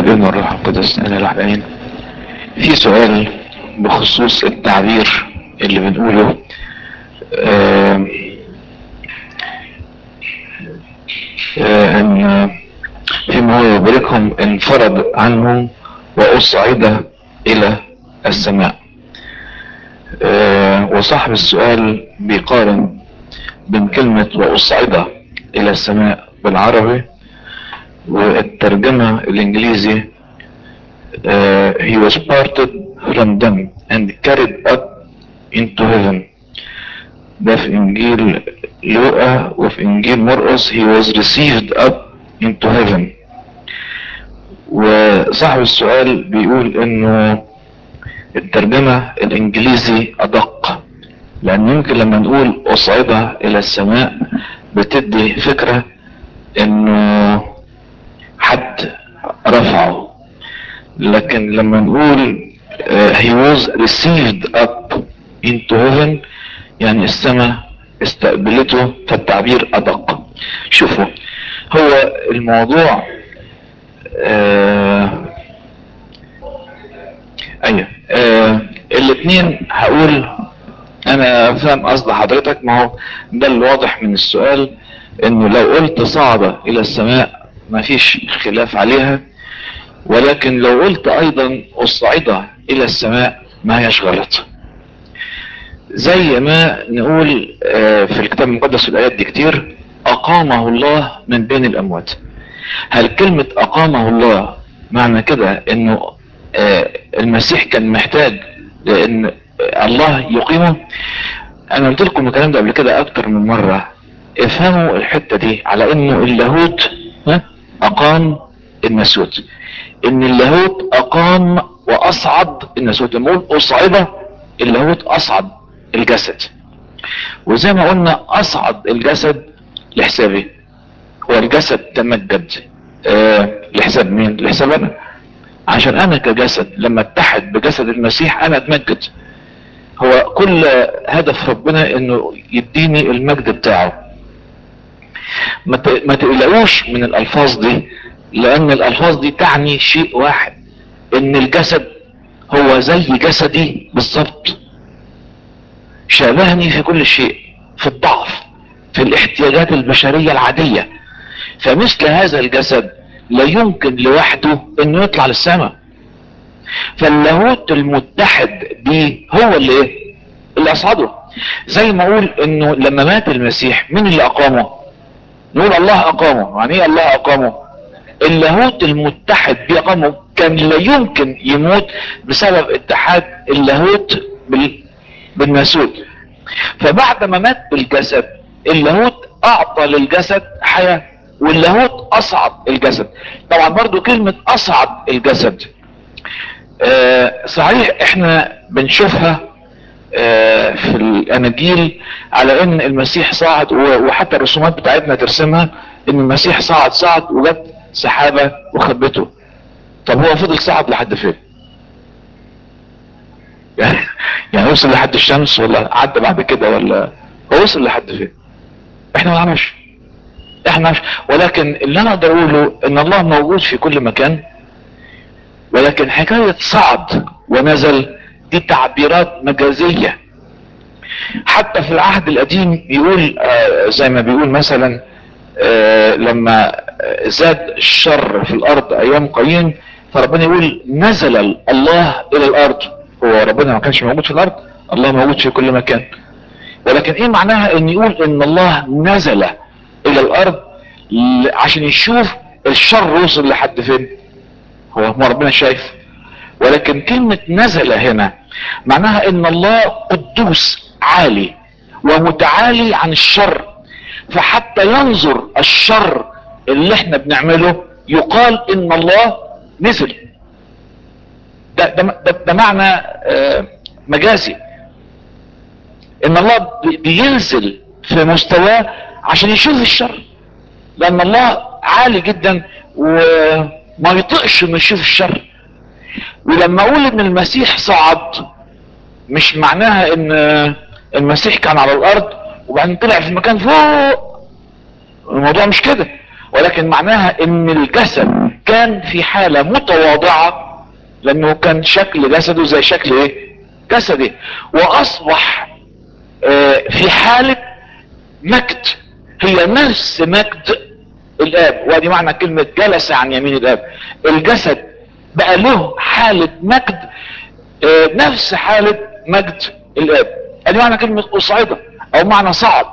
والابن والروح القدس انا العالمين في سؤال بخصوص التعبير اللي بنقوله آه آه ان فيما هو يبركهم انفرد عنهم واصعد الى السماء آه وصاحب السؤال بيقارن بين كلمة واصعد الى السماء بالعربي والترجمة الانجليزي uh, he was parted from them and carried up into heaven ده في انجيل لوقا وفي انجيل مرقس he was received up into heaven وصاحب السؤال بيقول انه الترجمة الانجليزي ادق لان يمكن لما نقول اصعد الى السماء بتدي فكرة انه حد رفعه لكن لما نقول uh, he was received up into heaven يعني السماء استقبلته فالتعبير ادق شوفوا هو الموضوع آه ايوه آه الاثنين هقول انا فاهم قصد حضرتك ما هو ده الواضح من السؤال انه لو قلت صعد الى السماء ما فيش خلاف عليها ولكن لو قلت ايضا اصعد الى السماء ما هيش غلط زي ما نقول في الكتاب المقدس الايات دي كتير اقامه الله من بين الاموات هل كلمة اقامه الله معنى كده انه المسيح كان محتاج لان الله يقيمه انا قلت لكم الكلام ده قبل كده اكتر من مرة افهموا الحتة دي على انه اللاهوت اقام الناسوت ان اللاهوت اقام واصعد الناسوت لما اقول اصعد اللاهوت اصعد الجسد وزي ما قلنا اصعد الجسد لحسابي هو الجسد تمجد آه لحساب مين لحساب انا عشان انا كجسد لما اتحد بجسد المسيح انا اتمجد هو كل هدف ربنا انه يديني المجد بتاعه ما تقلقوش من الالفاظ دي لان الالفاظ دي تعني شيء واحد ان الجسد هو زي جسدي بالظبط شابهني في كل شيء في الضعف في الاحتياجات البشرية العادية فمثل هذا الجسد لا يمكن لوحده انه يطلع للسماء فاللاهوت المتحد بيه هو اللي ايه اللي اصعده زي ما اقول انه لما مات المسيح مين اللي اقامه نقول الله اقامه يعني ايه الله اقامه اللاهوت المتحد بيه اقامه كان لا يمكن يموت بسبب اتحاد اللاهوت بال... بالناسوت فبعد ما مات بالجسد اللاهوت اعطى للجسد حياة واللاهوت اصعد الجسد طبعا برضو كلمة اصعد الجسد آه صحيح احنا بنشوفها آه في الاناجيل على ان المسيح صعد وحتى الرسومات بتاعتنا ترسمها ان المسيح صعد صعد وجت سحابة وخبته طب هو فضل صعد لحد فين يعني يعني وصل لحد الشمس ولا عدى بعد كده ولا هو وصل لحد فين احنا ما نعرفش احنا نعرفش ولكن اللي انا اقدر اقوله ان الله موجود في كل مكان ولكن حكاية صعد ونزل دي تعبيرات مجازية حتى في العهد القديم يقول آه زي ما بيقول مثلا آه لما زاد الشر في الارض ايام قايين فربنا يقول نزل الله الى الارض هو ربنا ما كانش موجود في الارض الله موجود في كل مكان ولكن ايه معناها ان يقول ان الله نزل الى الارض عشان يشوف الشر وصل لحد فين هو ما ربنا شايف ولكن كلمة نزل هنا معناها ان الله قدوس عالي ومتعالي عن الشر فحتى ينظر الشر اللي احنا بنعمله يقال ان الله نزل ده, ده, ده, ده معنى مجازي ان الله بينزل في مستواه عشان يشوف الشر لان الله عالي جدا وما يطقش انه يشوف الشر ولما اقول ان المسيح صعد مش معناها ان المسيح كان على الارض وبعدين طلع في مكان فوق الموضوع مش كده ولكن معناها ان الجسد كان في حالة متواضعة لانه كان شكل جسده زي شكل ايه جسدي واصبح آه في حالة مجد هي نفس مجد الاب وادي معنى كلمة جلس عن يمين الاب الجسد بقى له حالة مجد آه نفس حالة مجد الاب ادي معنى كلمة اصعدة او معنى صعد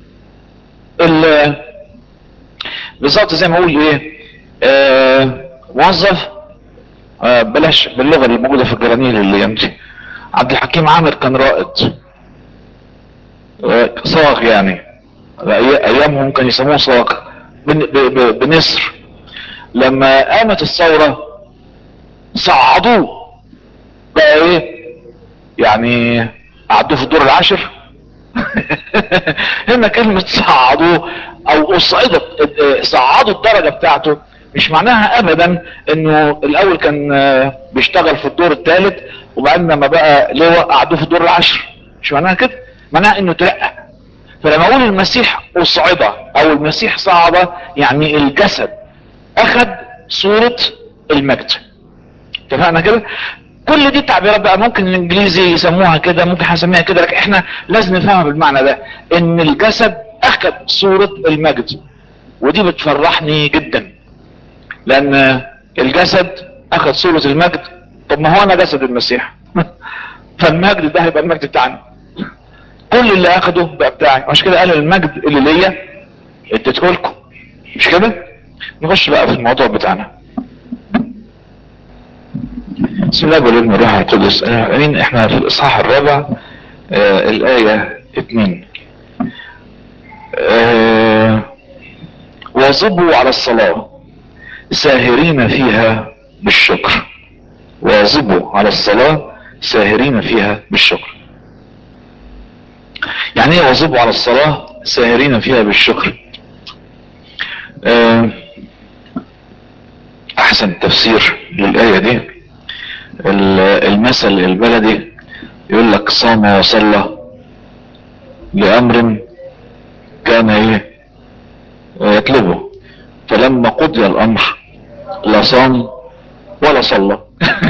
بالظبط زي ما اقول ايه آه موظف آه بلاش باللغة اللي موجودة في الجرانيل اللي يمشي عبد الحكيم عامر كان رائد آه صاغ يعني ايامهم كان يسموه صاغ بنسر لما قامت الثورة صعدوه بقى ايه يعني قعدوه في الدور العاشر هنا كلمة صعدوه او اصعدت صعدوا الدرجة بتاعته مش معناها ابدا انه الاول كان بيشتغل في الدور الثالث وبعدين لما بقى لواء قعدوه في الدور العاشر مش معناها كده معناها انه ترقى فلما اقول المسيح اصعد او المسيح صعد يعني الجسد اخذ صورة المجد اتفقنا كده كل دي تعبيرات بقى ممكن الانجليزي يسموها كده ممكن هسميها كده لكن احنا لازم نفهمها بالمعنى ده ان الجسد اخذ صورة المجد ودي بتفرحني جدا لان الجسد اخذ صورة المجد طب ما هو انا جسد المسيح فالمجد ده هيبقى المجد بتاعنا كل اللي اخده بقى بتاعي عشان كده قال المجد اللي ليا اديته لكم مش كده نخش بقى في الموضوع بتاعنا بسم الله والابن والروح القدس امين احنا في الاصحاح الرابع آه الايه اتنين آه واظبوا على الصلاه ساهرين فيها بالشكر واظبوا على الصلاه ساهرين فيها بالشكر يعني ايه واظبوا على الصلاه ساهرين فيها بالشكر آه احسن تفسير للايه دي المثل البلدي يقول لك صام وصلى لامر كان ايه يطلبه فلما قضي الامر لا صام ولا صلى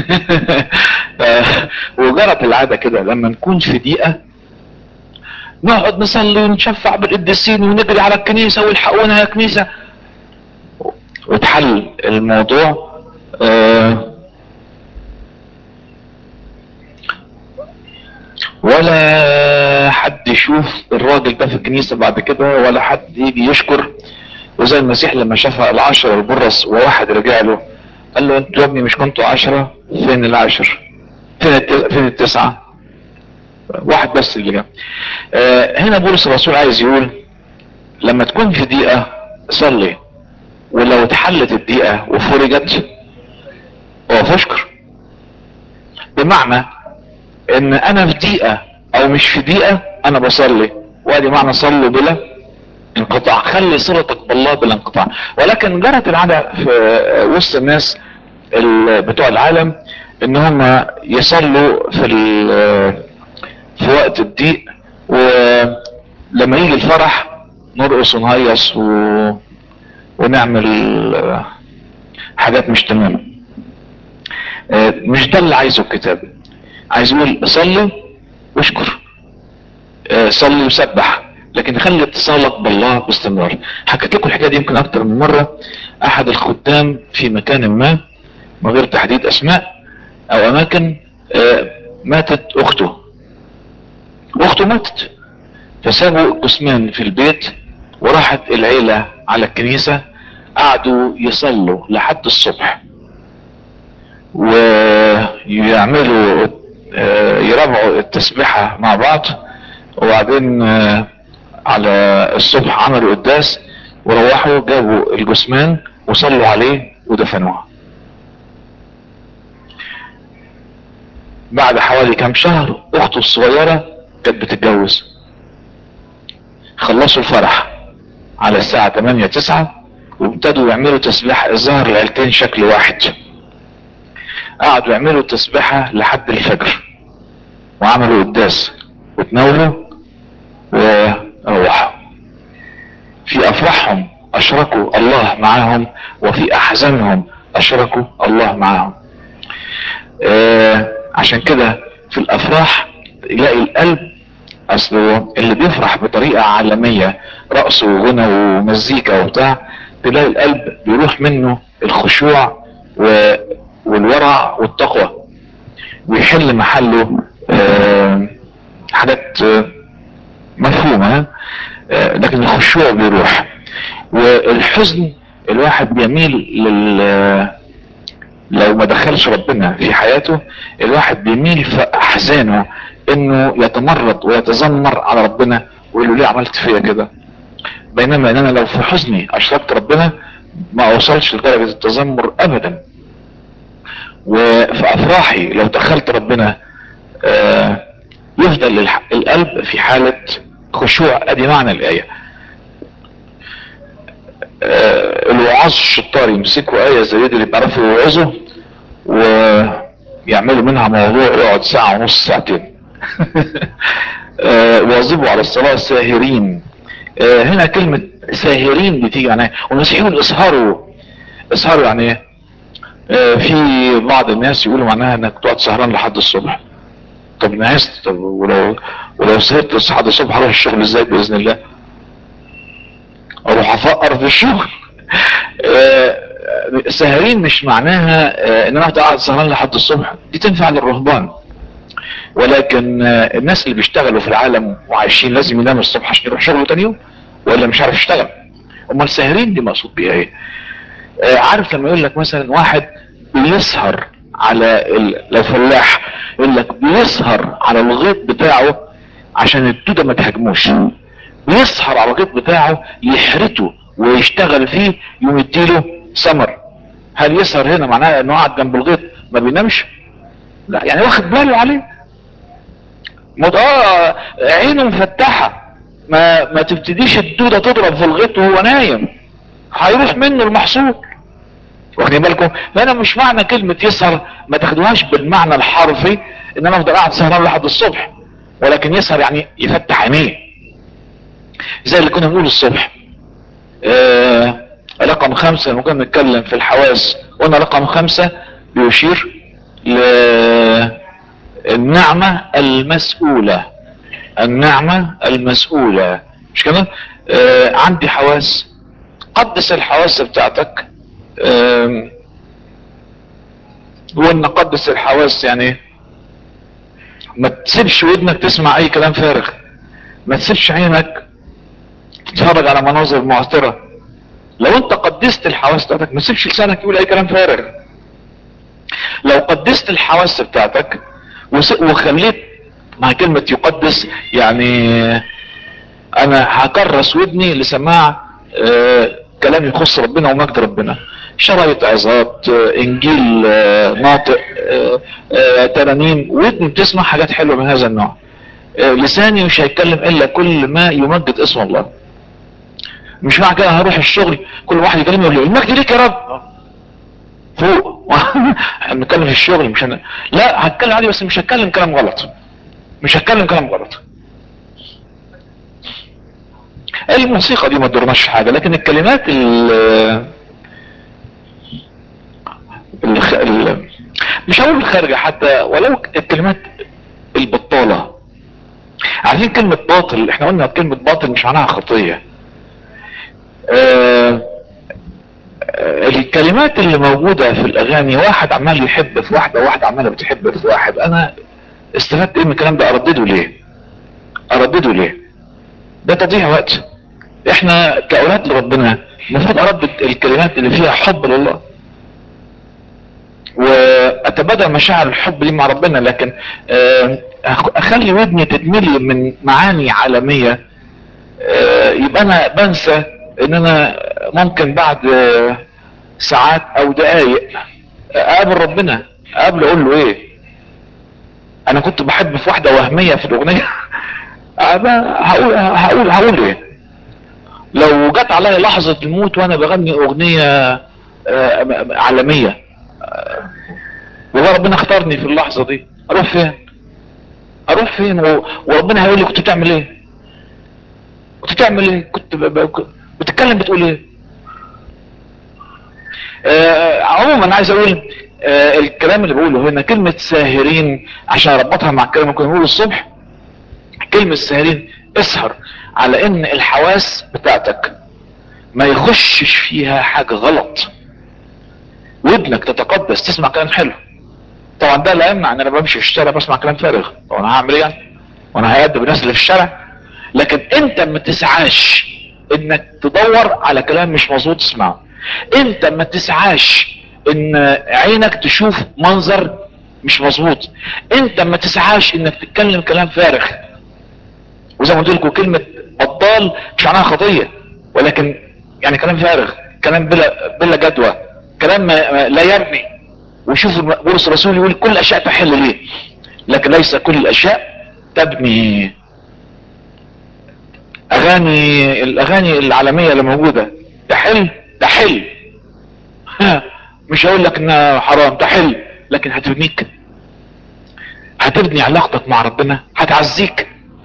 وجرت العاده كده لما نكون في دقيقه نقعد نصلي ونشفع بالقديسين ونجري على الكنيسه والحقونا يا كنيسه وتحل الموضوع آه ولا حد يشوف الراجل ده في الكنيسة بعد كده ولا حد يجي يشكر وزي المسيح لما شاف العشرة البرص وواحد رجع له قال له انتوا يا ابني مش كنتوا عشرة فين العشر فين التس... فين التسعة واحد بس اللي جاب آه هنا بولس الرسول عايز يقول لما تكون في دقيقة صلي ولو اتحلت الدقيقة وفرجت اقف اشكر بمعنى ان انا في دقيقة او مش في دقيقة انا بصلي وادي معنى صلوا بلا انقطاع خلي صلتك بالله بلا انقطاع ولكن جرت العادة في وسط الناس بتوع العالم ان هم يصلوا في في وقت الضيق ولما يجي الفرح نرقص ونهيص و... ونعمل حاجات مش تمام مش ده اللي عايزه الكتاب عايز يقول صلي واشكر صلي وسبح لكن خلي اتصالك بالله باستمرار حكيت لكم الحكايه دي يمكن اكتر من مره احد الخدام في مكان ما من غير تحديد اسماء او اماكن ماتت اخته اخته ماتت فسابوا الجثمان في البيت وراحت العيله على الكنيسه قعدوا يصلوا لحد الصبح ويعملوا يربعوا التسبيحة مع بعض وبعدين على الصبح عملوا قداس وروحوا جابوا الجثمان وصلوا عليه ودفنوها بعد حوالي كام شهر اخته الصغيرة كانت بتتجوز خلصوا الفرح على الساعة 8 9 وابتدوا يعملوا تسبيح الظهر العيلتين شكل واحد قعدوا يعملوا تسبيحة لحد الفجر وعملوا قداس وتناولوا وروحوا في افراحهم اشركوا الله معاهم وفي احزانهم اشركوا الله معهم آه عشان كده في الافراح يلاقي القلب اصله اللي بيفرح بطريقة عالمية رقص وغنى ومزيكا وبتاع تلاقي القلب بيروح منه الخشوع و... والورع والتقوى ويحل محله آه حاجات آه مفهومة آه لكن الخشوع بيروح والحزن الواحد بيميل لل لو ما دخلش ربنا في حياته الواحد بيميل في احزانه انه يتمرد ويتذمر على ربنا ويقول له ليه عملت فيا كده بينما ان انا لو في حزني اشركت ربنا ما اوصلش لدرجة التذمر ابدا وفي افراحي لو دخلت ربنا آه يفضل القلب في حالة خشوع ادي معنى الايه آه الوعاظ الشطار يمسكوا آية زي دي اللي بيعرفوا يوعظوا ويعملوا منها موضوع يقعد ساعة ونص ساعتين آه واظبوا على الصلاة ساهرين آه هنا كلمة ساهرين بتيجي يعني والمسيحيين اسهروا اسهروا يعني ايه في بعض الناس يقولوا معناها انك تقعد سهران لحد الصبح طب نعست طب ولو ولو سهرت لحد الصبح هروح الشغل ازاي باذن الله اروح افقر في الشغل سهرين مش معناها ان انا قاعد سهران لحد الصبح دي تنفع للرهبان ولكن الناس اللي بيشتغلوا في العالم وعايشين لازم يناموا الصبح عشان يروح شغله تاني يوم ولا مش عارف يشتغل امال ساهرين دي مقصود بيها ايه عارف لما يقول لك مثلا واحد بيسهر على ال... لو فلاح يقول لك بيسهر على الغيط بتاعه عشان الدودة ما تهاجموش بيسهر على الغيط بتاعه يحرته ويشتغل فيه يوم يديله سمر هل يسهر هنا معناه انه قاعد جنب الغيط ما بينامش لا يعني واخد باله عليه مد... اه عينه مفتحة ما ما تبتديش الدودة تضرب في الغيط وهو نايم هيروح منه المحصول واخدين بالكم فانا مش معنى كلمة يسهر ما تاخدوهاش بالمعنى الحرفي ان انا افضل قاعد سهران لحد الصبح ولكن يسهر يعني يفتح عينيه زي اللي كنا بنقول الصبح آه رقم خمسة لما كنا بنتكلم في الحواس قلنا رقم خمسة بيشير للنعمة المسؤولة النعمة المسؤولة مش كده آه عندي حواس قدس الحواس بتاعتك وان قدس الحواس يعني ما تسيبش ودنك تسمع اي كلام فارغ ما تسيبش عينك تتفرج على مناظر معطرة لو انت قدست الحواس بتاعتك ما تسيبش لسانك يقول اي كلام فارغ لو قدست الحواس بتاعتك وخليت مع كلمة يقدس يعني انا هكرس ودني لسماع آه كلام يخص ربنا ومجد ربنا شرايط عظات انجيل ناطق ترانيم ودني بتسمع حاجات حلوه من هذا النوع لساني مش هيتكلم الا كل ما يمجد اسم الله مش معنى كده هروح الشغل كل واحد يكلمني يقول لي المجد ليك يا رب فوق هنتكلم في الشغل مش هن... لا هتكلم عادي بس مش هتكلم كلام غلط مش هتكلم كلام غلط الموسيقى دي ما تضرناش في حاجة لكن الكلمات ال الخ... ال... مش هقول الخارجة حتى ولو الكلمات البطالة عارفين كلمة باطل احنا قلنا كلمة باطل مش معناها خطية آه... آه... الكلمات اللي موجودة في الاغاني واحد عمال يحب في واحدة واحدة عمالة بتحب في واحد انا استفدت ايه من الكلام ده اردده ليه اردده ليه ده تضييع وقت احنا كاولاد لربنا المفروض اردد الكلمات اللي فيها حب لله واتبادل مشاعر الحب دي مع ربنا لكن اخلي ودني تتملي من معاني عالمية يبقى انا بنسى ان انا ممكن بعد ساعات او دقايق اقابل ربنا اقابله اقول له ايه انا كنت بحب في واحدة وهمية في الاغنية هقول هقول هقول ايه لو جت عليا لحظة الموت وانا بغني اغنية عالمية والله ربنا اختارني في اللحظة دي اروح فين اروح فين و... وربنا هيقول لي كنت بتعمل ايه كنت بتعمل ايه كنت ب... ب... بتتكلم بتقول ايه آه عموما عايز اقول آه الكلام اللي بقوله هنا كلمة ساهرين عشان اربطها مع الكلام اللي كنا بنقوله الصبح كلمة ساهرين اسهر على ان الحواس بتاعتك ما يخشش فيها حاجة غلط ودنك تتقدس تسمع كلام حلو طبعا ده لا يمنع ان انا بمشي في الشارع بسمع كلام فارغ وانا هعمل ايه يعني وانا هيأدب الناس اللي في الشارع لكن انت ما تسعاش انك تدور على كلام مش مظبوط تسمعه انت ما تسعاش ان عينك تشوف منظر مش مظبوط انت ما تسعاش انك تتكلم كلام فارغ وزي ما قلت لكم كلمة بطال مش معناها خطية ولكن يعني كلام فارغ كلام بلا بلا جدوى كلام ما ما لا يبني وشوف بولس الرسول يقول كل الاشياء تحل ليه لكن ليس كل الاشياء تبني اغاني الاغاني العالمية اللي موجودة تحل تحل ها مش هقول لك انها حرام تحل لكن هتبنيك هتبني علاقتك مع ربنا هتعزيك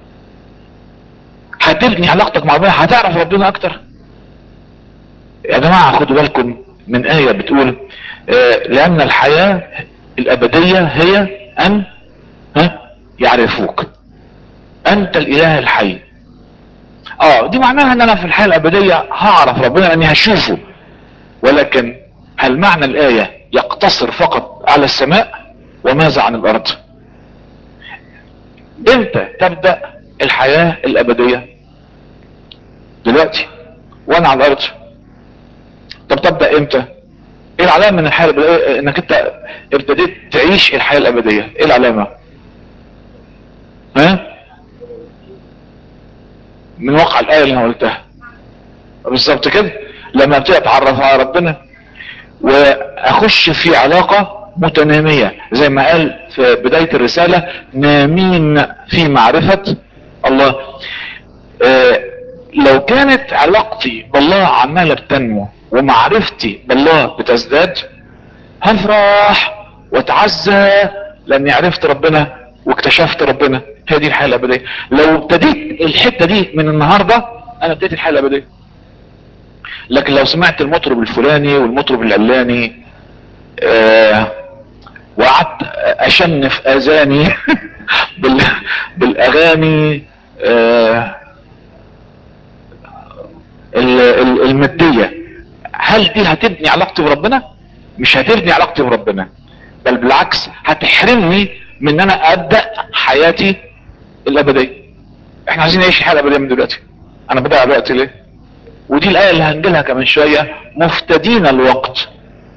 هتبني علاقتك مع ربنا هتعرف ربنا اكتر يا جماعة خدوا بالكم من آية بتقول آه لأن الحياة الأبدية هي أن ها يعرفوك أنت الإله الحي اه دي معناها ان انا في الحياة الابدية هعرف ربنا اني هشوفه ولكن هل معنى الاية يقتصر فقط على السماء وماذا عن الارض امتى تبدأ الحياة الابدية دلوقتي وانا على الارض طب تبدأ امتى ايه العلامة من الحياة الابدية انك انت ابتديت تعيش الحياة الابدية ايه العلامة ها من واقع الآية اللي انا قلتها بالظبط كده لما ابتدي اتعرف على ربنا واخش في علاقة متنامية زي ما قال في بداية الرسالة نامين في معرفة الله آه لو كانت علاقتي بالله عمالة بتنمو ومعرفتي بالله بتزداد هفرح واتعزى لاني عرفت ربنا واكتشفت ربنا هي دي الحياة الابدية لو ابتديت الحتة دي من النهاردة انا ابتديت الحياة الابدية لكن لو سمعت المطرب الفلاني والمطرب العلاني آه وقعدت اشنف اذاني بال بالاغاني آه المادية هل دي هتبني علاقتي بربنا مش هتبني علاقتي بربنا بل بالعكس هتحرمني من ان انا ابدأ حياتي الابدية احنا عايزين نعيش الحياة الابدية من دلوقتي انا بدأ الوقت ليه ودي الاية اللي هنجيلها كمان شوية مفتدين الوقت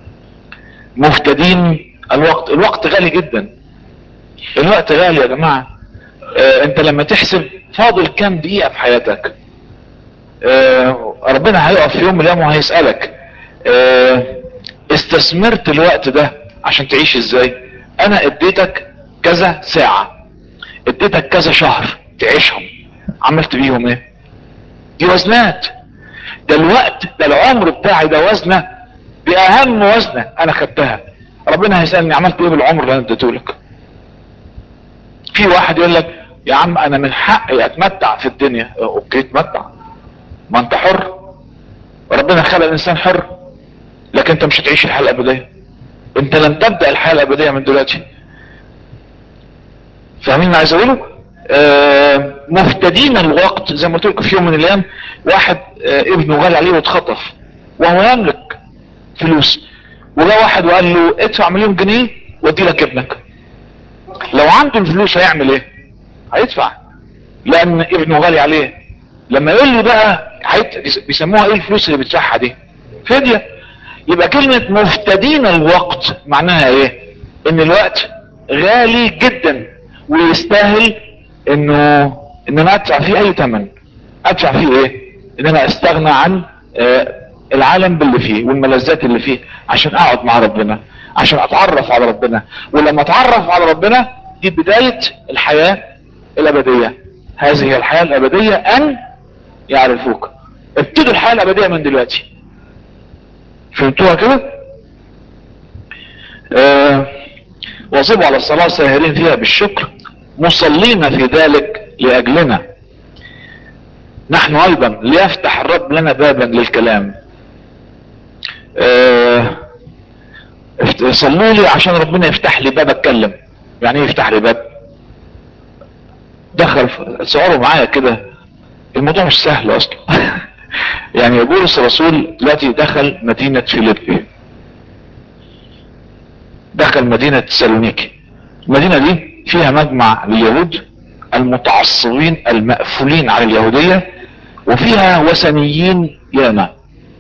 مفتدين الوقت الوقت غالي جدا الوقت غالي يا جماعة اه انت لما تحسب فاضل كام دقيقة في حياتك اه ربنا هيقف في يوم من الايام وهيسألك اه استثمرت الوقت ده عشان تعيش ازاي انا اديتك كذا ساعة اديتك كذا شهر تعيشهم عملت بيهم ايه دي وزنات ده الوقت ده العمر بتاعي ده وزنة دي اهم وزنة انا خدتها ربنا هيسألني عملت ايه بالعمر اللي انا اديتهولك في واحد يقول لك يا عم انا من حقي اتمتع في الدنيا اوكي اتمتع ما انت حر ربنا خلق الانسان حر لكن انت مش هتعيش الحياة الابدية انت لن تبدأ الحياة الابدية من دلوقتي فاهمين عايز اقوله آه مفتدين الوقت زي ما قلت لكم في يوم من الايام واحد آه ابنه غال عليه واتخطف وهو يملك فلوس وجاء واحد وقال له ادفع مليون جنيه وادي لك ابنك لو عنده الفلوس هيعمل ايه هيدفع لان ابنه غالي عليه لما يقول لي بقى حيت بيسموها ايه الفلوس اللي بتدفعها دي فدية يبقى كلمة مفتدين الوقت معناها ايه ان الوقت غالي جدا ويستاهل انه ان انا ادفع فيه اي ثمن ادفع فيه ايه ان انا استغنى عن آه العالم باللي فيه والملذات اللي فيه عشان اقعد مع ربنا عشان اتعرف على ربنا ولما اتعرف على ربنا دي بداية الحياة الابدية هذه هي الحياة الابدية ان يعرفوك ابتدوا الحياة الابدية من دلوقتي فهمتوها كده آه واظبوا على الصلاة ساهرين فيها بالشكر مصلين في ذلك لاجلنا نحن ايضا ليفتح الرب لنا بابا للكلام آه صلوا لي عشان ربنا يفتح لي باب اتكلم يعني ايه يفتح لي باب دخل تصوروا معايا كده الموضوع مش سهل اصلا يعني بولس الرسول دلوقتي دخل مدينة فيليبي دخل مدينة سالونيكي المدينة دي فيها مجمع لليهود المتعصبين المقفولين على اليهودية وفيها وثنيين ياما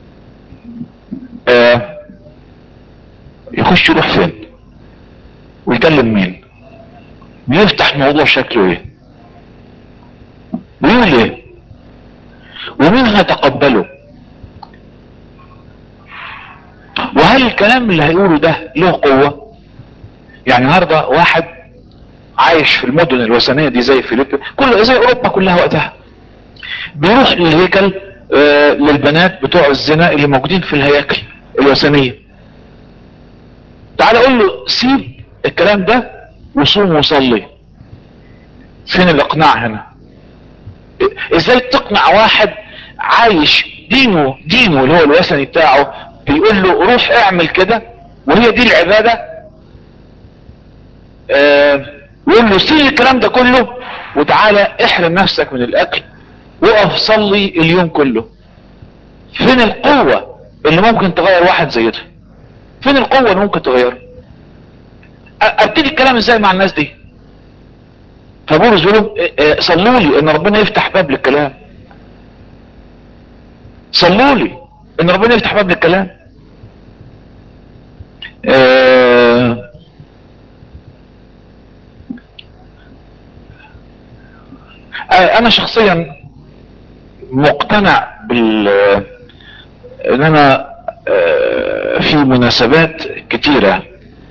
آه يخش يروح فين ويكلم مين بيفتح موضوع شكله ايه بيقول ايه ومين هيتقبله وهل الكلام اللي هيقوله ده له قوة يعني النهارده واحد عايش في المدن الوثنية دي زي فيليب كل زي اوروبا كلها وقتها بيروح للهيكل آه للبنات بتوع الزنا اللي موجودين في الهياكل الوثنية تعال اقول له سيب الكلام ده وصوم وصلي فين الاقناع هنا ازاي تقنع واحد عايش دينه دينه اللي هو الوثني بتاعه بيقول له روح اعمل كده وهي دي العبادة آه يقول له سيب الكلام ده كله وتعالى احرم نفسك من الاكل وقف صلي اليوم كله فين القوة اللي ممكن تغير واحد زي ده فين القوة اللي ممكن تغيره ابتدي الكلام ازاي مع الناس دي فبولس بيقول صلوا لي ان ربنا يفتح باب للكلام صلوا لي ان ربنا يفتح باب للكلام آه انا شخصيا مقتنع بال ان انا في مناسبات كتيرة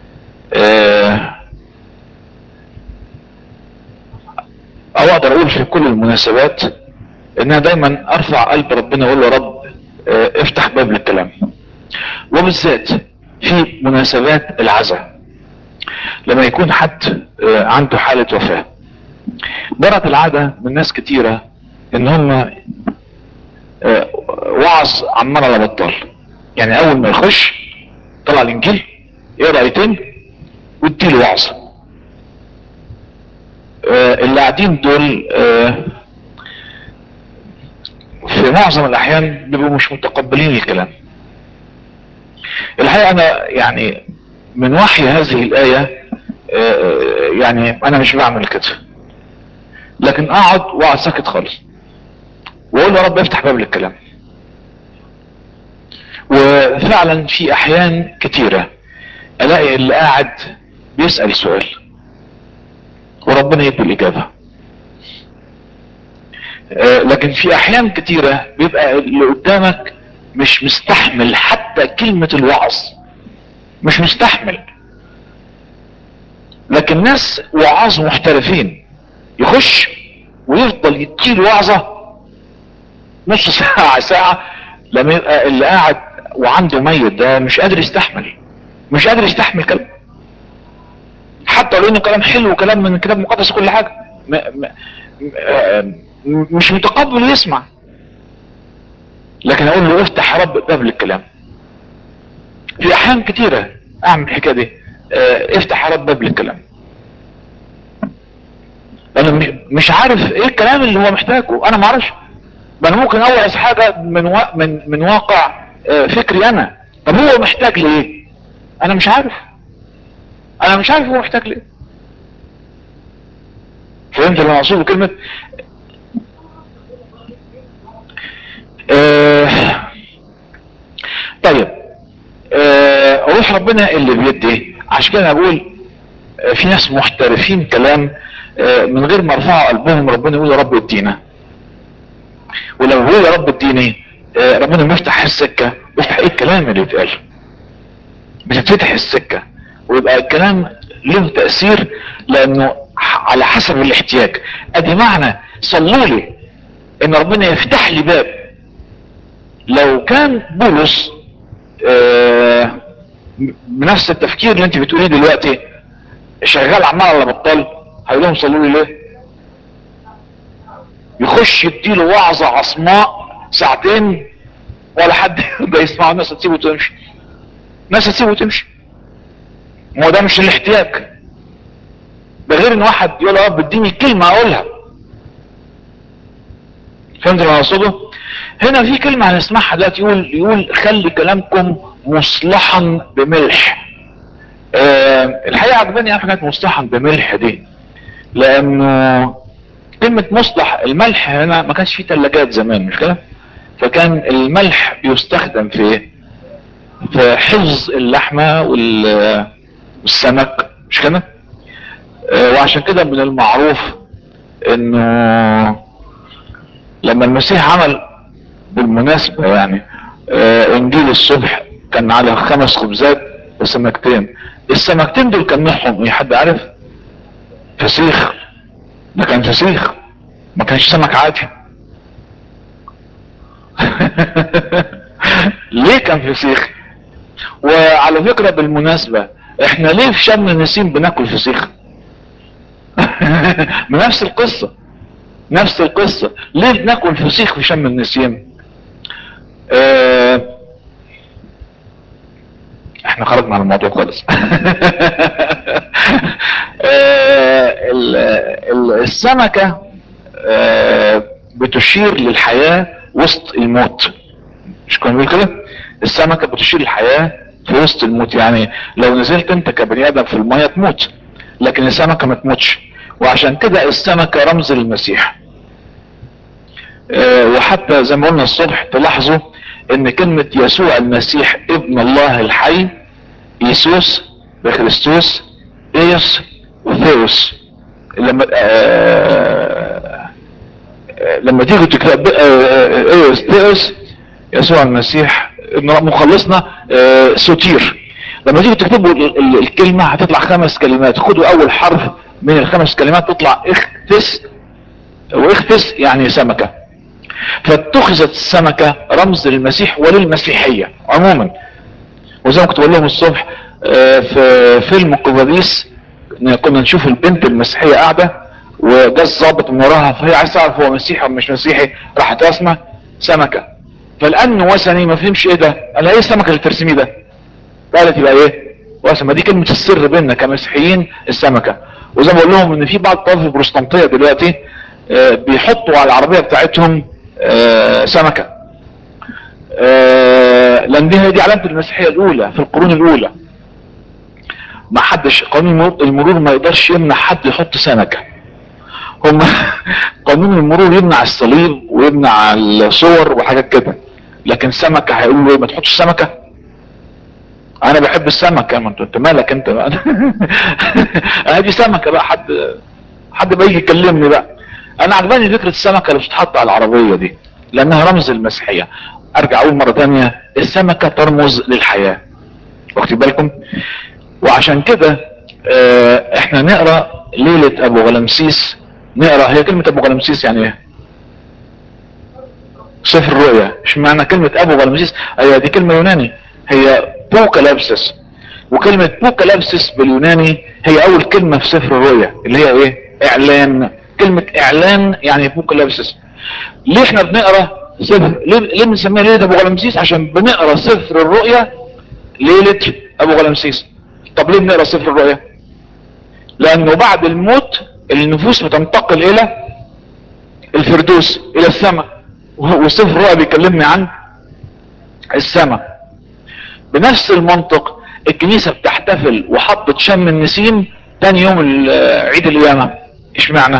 او اقدر اقول في كل المناسبات ان انا دايما ارفع قلب ربنا اقول له رب افتح باب للكلام وبالذات في مناسبات العزاء لما يكون حد عنده حالة وفاة جرت العادة من ناس كتيرة ان هم وعظ عمال على بطال يعني اول ما يخش طلع الانجيل يقرا ايتين واديله وعظ اللي قاعدين دول في معظم الاحيان بيبقوا مش متقبلين الكلام الحقيقة انا يعني من وحي هذه الاية يعني انا مش بعمل كده لكن اقعد واقعد ساكت خالص واقول يا رب افتح باب للكلام وفعلا في احيان كتيرة الاقي اللي قاعد بيسأل سؤال وربنا يدي الاجابة لكن في احيان كتيرة بيبقى اللي قدامك مش مستحمل حتى كلمة الوعظ مش مستحمل لكن ناس وعاظ محترفين يخش ويفضل يديله وعظة نص ساعة ساعة لما يبقى اللي قاعد وعنده ميت ده مش قادر يستحمل مش قادر يستحمل كلام حتى لو انه كلام حلو وكلام من الكتاب المقدس وكل حاجة م م م مش متقبل يسمع لكن اقول له افتح يا رب باب للكلام في احيان كتيرة اعمل الحكاية دي اه افتح يا رب باب للكلام انا مش عارف ايه الكلام اللي هو محتاجه انا ما اعرفش انا ممكن اوعظ حاجة من و... من من واقع اه فكري انا طب هو محتاج لايه انا مش عارف انا مش عارف هو محتاج لايه فهمت اللي انا اقصده كلمة اه طيب اه روح ربنا اللي بيدي عشان كده اقول اه في ناس محترفين كلام من غير ما يرفعوا قلبهم ربنا يقول يا رب ادينا ولو هو يا رب اديني ربنا ما يفتح السكة يفتح ايه الكلام اللي يتقال بتتفتح السكة ويبقى الكلام له تأثير لانه على حسب الاحتياج ادي معنى صلوا لي ان ربنا يفتح لي باب لو كان بولس آه بنفس التفكير اللي انت بتقوليه دلوقتي شغال عمال على بطال هيقول لهم صلوا لي ليه يخش يديله وعظة عصماء ساعتين ولا حد يرضى يسمعه الناس هتسيبه وتمشي الناس هتسيبه وتمشي ما هو ده مش الاحتياج ده غير ان واحد يقول يا رب اديني كلمة اقولها فهمت اللي انا اقصده هنا في كلمة هنسمعها دلوقتي يقول يقول خلي كلامكم مصلحا بملح أه الحقيقة عجباني اهم حاجات مصلحا بملح دي لانه كلمة مصلح الملح هنا ما كانش فيه تلاجات زمان مش كده فكان الملح بيستخدم في ايه في حفظ اللحمة والسمك مش كده أه وعشان كده من المعروف انه لما المسيح عمل بالمناسبة يعني أه انجيل الصبح كان على خمس خبزات وسمكتين السمكتين دول كان نوعهم ايه حد عارف فسيخ ده كان فسيخ ما كانش سمك عادي ليه كان فسيخ وعلى فكرة بالمناسبة احنا ليه في شم النسيم بناكل فسيخ بنفس القصة نفس القصة ليه بناكل فسيخ في شم النسيم اه احنا خرجنا عن الموضوع خالص السمكة بتشير للحياة وسط الموت مش كنا بنقول كده السمكة بتشير للحياة في وسط الموت يعني لو نزلت انت كبني ادم في المية تموت لكن السمكة ما تموتش وعشان كده السمكة رمز للمسيح وحتى زي ما قلنا الصبح تلاحظوا ان كلمة يسوع المسيح ابن الله الحي يسوس بخريستوس ايوس وثيوس لما آه لما تيجي تكتب ايوس ثيوس يسوع المسيح مخلصنا آه سوتير لما تيجي تكتبوا الكلمة هتطلع خمس كلمات خدوا اول حرف من الخمس كلمات تطلع اختس واختس يعني سمكة فاتخذت السمكة رمز للمسيح وللمسيحية عموما وزي ما كنت بقول لهم الصبح في فيلم قباديس كنا نشوف البنت المسيحية قاعدة وجا الظابط من وراها فهي عايز تعرف هو مسيحي ولا مش مسيحي راحت راسمه سمكة فالان وثني ما فهمش ايه ده قال ايه السمكة اللي ترسميه ده قالت يبقى ايه وثني دي كلمة السر بيننا كمسيحيين السمكة وزي ما بقول لهم ان في بعض طوائف البروتستانتية دلوقتي بيحطوا على العربية بتاعتهم سمكة لان دي دي علامة المسيحية الاولى في القرون الاولى ما حدش قانون المرور ما يقدرش يمنع حد يحط سمكة هم قانون المرور يمنع الصليب ويمنع الصور وحاجات كده لكن سمكة هيقولوا ايه ما تحطش سمكة انا بحب السمكة ما انت مالك انت بقى انا دي سمكة بقى حد حد بقى يجي يكلمني بقى انا عجباني فكرة السمكة اللي بتتحط على العربية دي لانها رمز المسيحية ارجع اقول مرة تانية السمكة ترمز للحياة واخد بالكم وعشان كده اه احنا نقرأ ليلة ابو غلمسيس نقرأ هي كلمة ابو غلمسيس يعني ايه سفر الرؤيا مش معنى كلمة ابو غلمسيس ايوه دي كلمة يوناني هي بوكالابسس وكلمة بوكالابسس باليوناني هي اول كلمة في سفر الرؤيا اللي هي ايه اعلان كلمة اعلان يعني بوكالابسس ليه احنا بنقرأ سفر ليه, ليه بنسميها ليلة ابو غلمسيس عشان بنقرأ سفر الرؤيا ليلة ابو غلمسيس طب ليه بنقرأ سفر الرؤيا لانه بعد الموت النفوس بتنتقل الى الفردوس الى السماء وسفر الرؤيا بيكلمني عن السماء بنفس المنطق الكنيسة بتحتفل وحطت شم النسيم تاني يوم عيد القيامة ايش معنى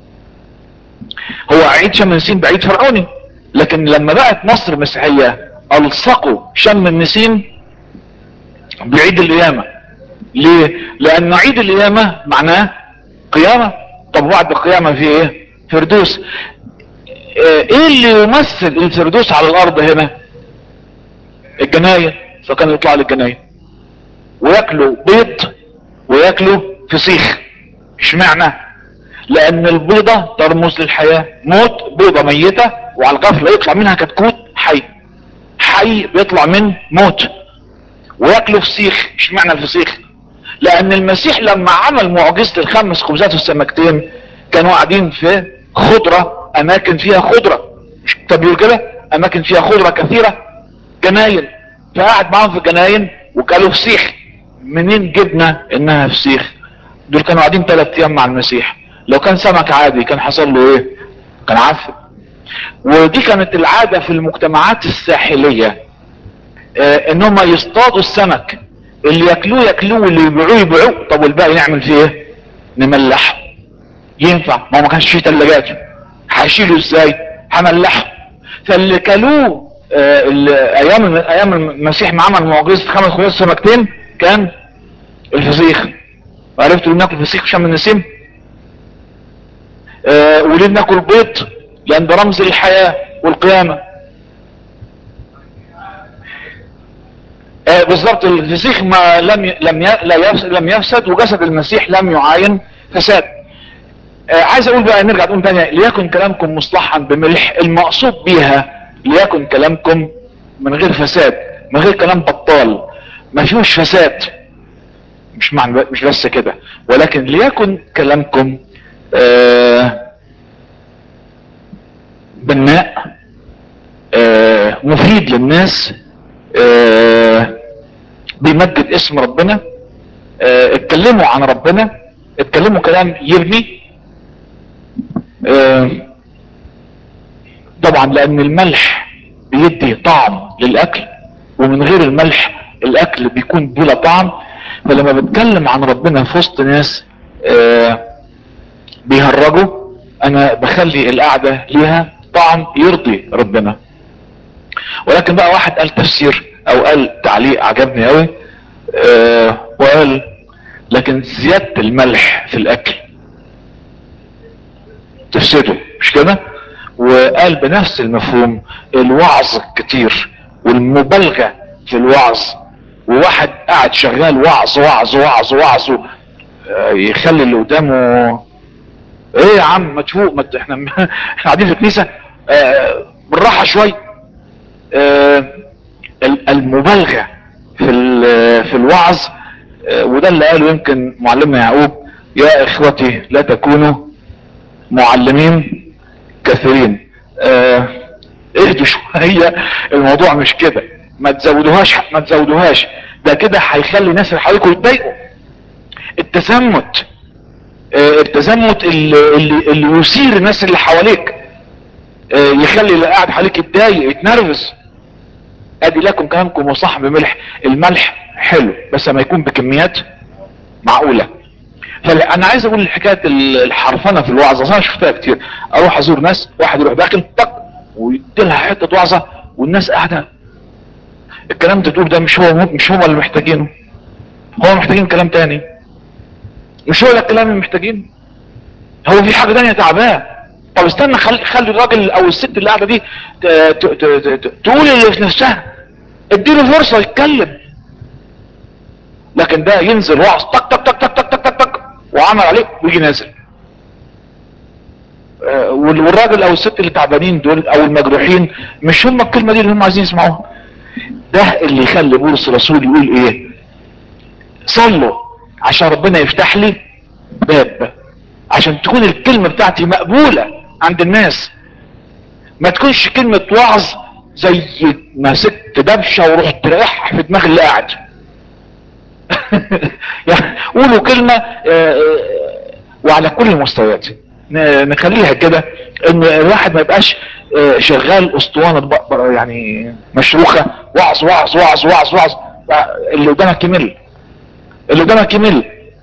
هو عيد شم النسيم بعيد فرعوني لكن لما بقت مصر مسيحية الصقوا شم النسيم بعيد القيامة ليه لان عيد القيامة معناه قيامة طب بعد القيامة في ايه فردوس ايه اللي يمثل الفردوس على الارض هنا الجناين فكانوا يطلعوا للجناين وياكلوا بيض وياكلوا فسيخ اشمعنى لان البيضة ترمز للحياة موت بيضة ميتة وعلى الغفلة يطلع منها كتكوت حي حي بيطلع من موت وياكلوا فسيخ اشمعنى الفسيخ لان المسيح لما عمل معجزة الخمس خبزات والسمكتين كانوا قاعدين في خضرة اماكن فيها خضرة مش طب كده اماكن فيها خضرة كثيرة جناين فقعد معاهم في الجناين وكلوا فسيخ منين جبنا انها فسيخ دول كانوا قاعدين ثلاث ايام مع المسيح لو كان سمك عادي كان حصل له ايه كان عفن ودي كانت العادة في المجتمعات الساحلية اه انهم يصطادوا السمك اللي ياكلوه ياكلوه واللي يبيعوه يبيعوه طب والباقي نعمل فيه ايه نملحه ينفع ما هو ما كانش فيه ثلاجات هشيله ازاي هملحه فاللي كلوه اه ايام ايام المسيح ما عمل معجزه خمس خبز سمكتين كان الفسيخ وعرفتوا ليه ناكل فسيخ شم النسيم اه وليه ناكل بيض لان ده رمز الحياه والقيامه اه بالظبط الفسيخ ما لم ي... لم ي... لا يفسد لم يفسد وجسد المسيح لم يعاين فساد آه عايز اقول بقى نرجع نقول تاني ليكن كلامكم مصلحا بملح المقصود بيها ليكن كلامكم من غير فساد من غير كلام بطال ما فيهوش فساد مش معنى مش بس كده ولكن ليكن كلامكم آه بناء آه مفيد للناس بيمجد اسم ربنا اتكلموا عن ربنا اتكلموا كلام يبني طبعا لان الملح بيدي طعم للاكل ومن غير الملح الاكل بيكون بلا طعم فلما بتكلم عن ربنا في وسط ناس بيهرجوا انا بخلي القعدة ليها طعم يرضي ربنا ولكن بقى واحد قال تفسير او قال تعليق عجبني قوي آه وقال لكن زيادة الملح في الاكل تفسده مش كده وقال بنفس المفهوم الوعظ الكتير والمبالغة في الوعظ وواحد قاعد شغال وعظ وعظ وعظ وعظ آه يخلي اللي قدامه ايه يا عم ما تفوق ما احنا احنا قاعدين في الكنيسه آه بالراحه شويه آه المبالغة في في الوعظ آه وده اللي قاله يمكن معلمنا يعقوب يا اخوتي لا تكونوا معلمين كثيرين اهدوا شوية الموضوع مش كده ما تزودوهاش ما تزودوهاش ده كده هيخلي الناس اللي حواليكوا يتضايقوا التزمت التزمت اللي, اللي, اللي يثير الناس اللي حواليك يخلي اللي قاعد حواليك يتضايق يتنرفز ادي لكم كلامكم وصح بملح الملح حلو بس ما يكون بكميات معقولة فانا عايز اقول حكاية الحرفنة في الوعظة انا شفتها كتير اروح ازور ناس واحد يروح داخل طق ويديلها حتة وعظة والناس قاعدة الكلام ده تقول ده مش هو مش هو اللي محتاجينه هو محتاجين كلام تاني مش هو ده الكلام اللي محتاجينه هو في حاجة تانية تعباه طب استنى خلي, خلي الراجل او الست اللي قاعده دي تقول اللي في نفسها اديله فرصه يتكلم لكن ده ينزل وعظ تك تك تك تك تك تك تك, تك وعمل عليه ويجي نازل والراجل او الست اللي تعبانين دول او المجروحين مش هم الكلمه دي اللي هم عايزين يسمعوها ده اللي يخلي بولس الرسول يقول ايه صلوا عشان ربنا يفتح لي باب عشان تكون الكلمة بتاعتي مقبولة عند الناس ما تكونش كلمة وعظ زي ما ست دبشة ورحت رايح في دماغ اللي قاعد يعني قولوا كلمة وعلى كل المستويات نخليها كده ان الواحد ما يبقاش شغال اسطوانة يعني مشروخة وعظ وعظ وعظ وعظ وعظ اللي قدامك يمل اللي قدامك يمل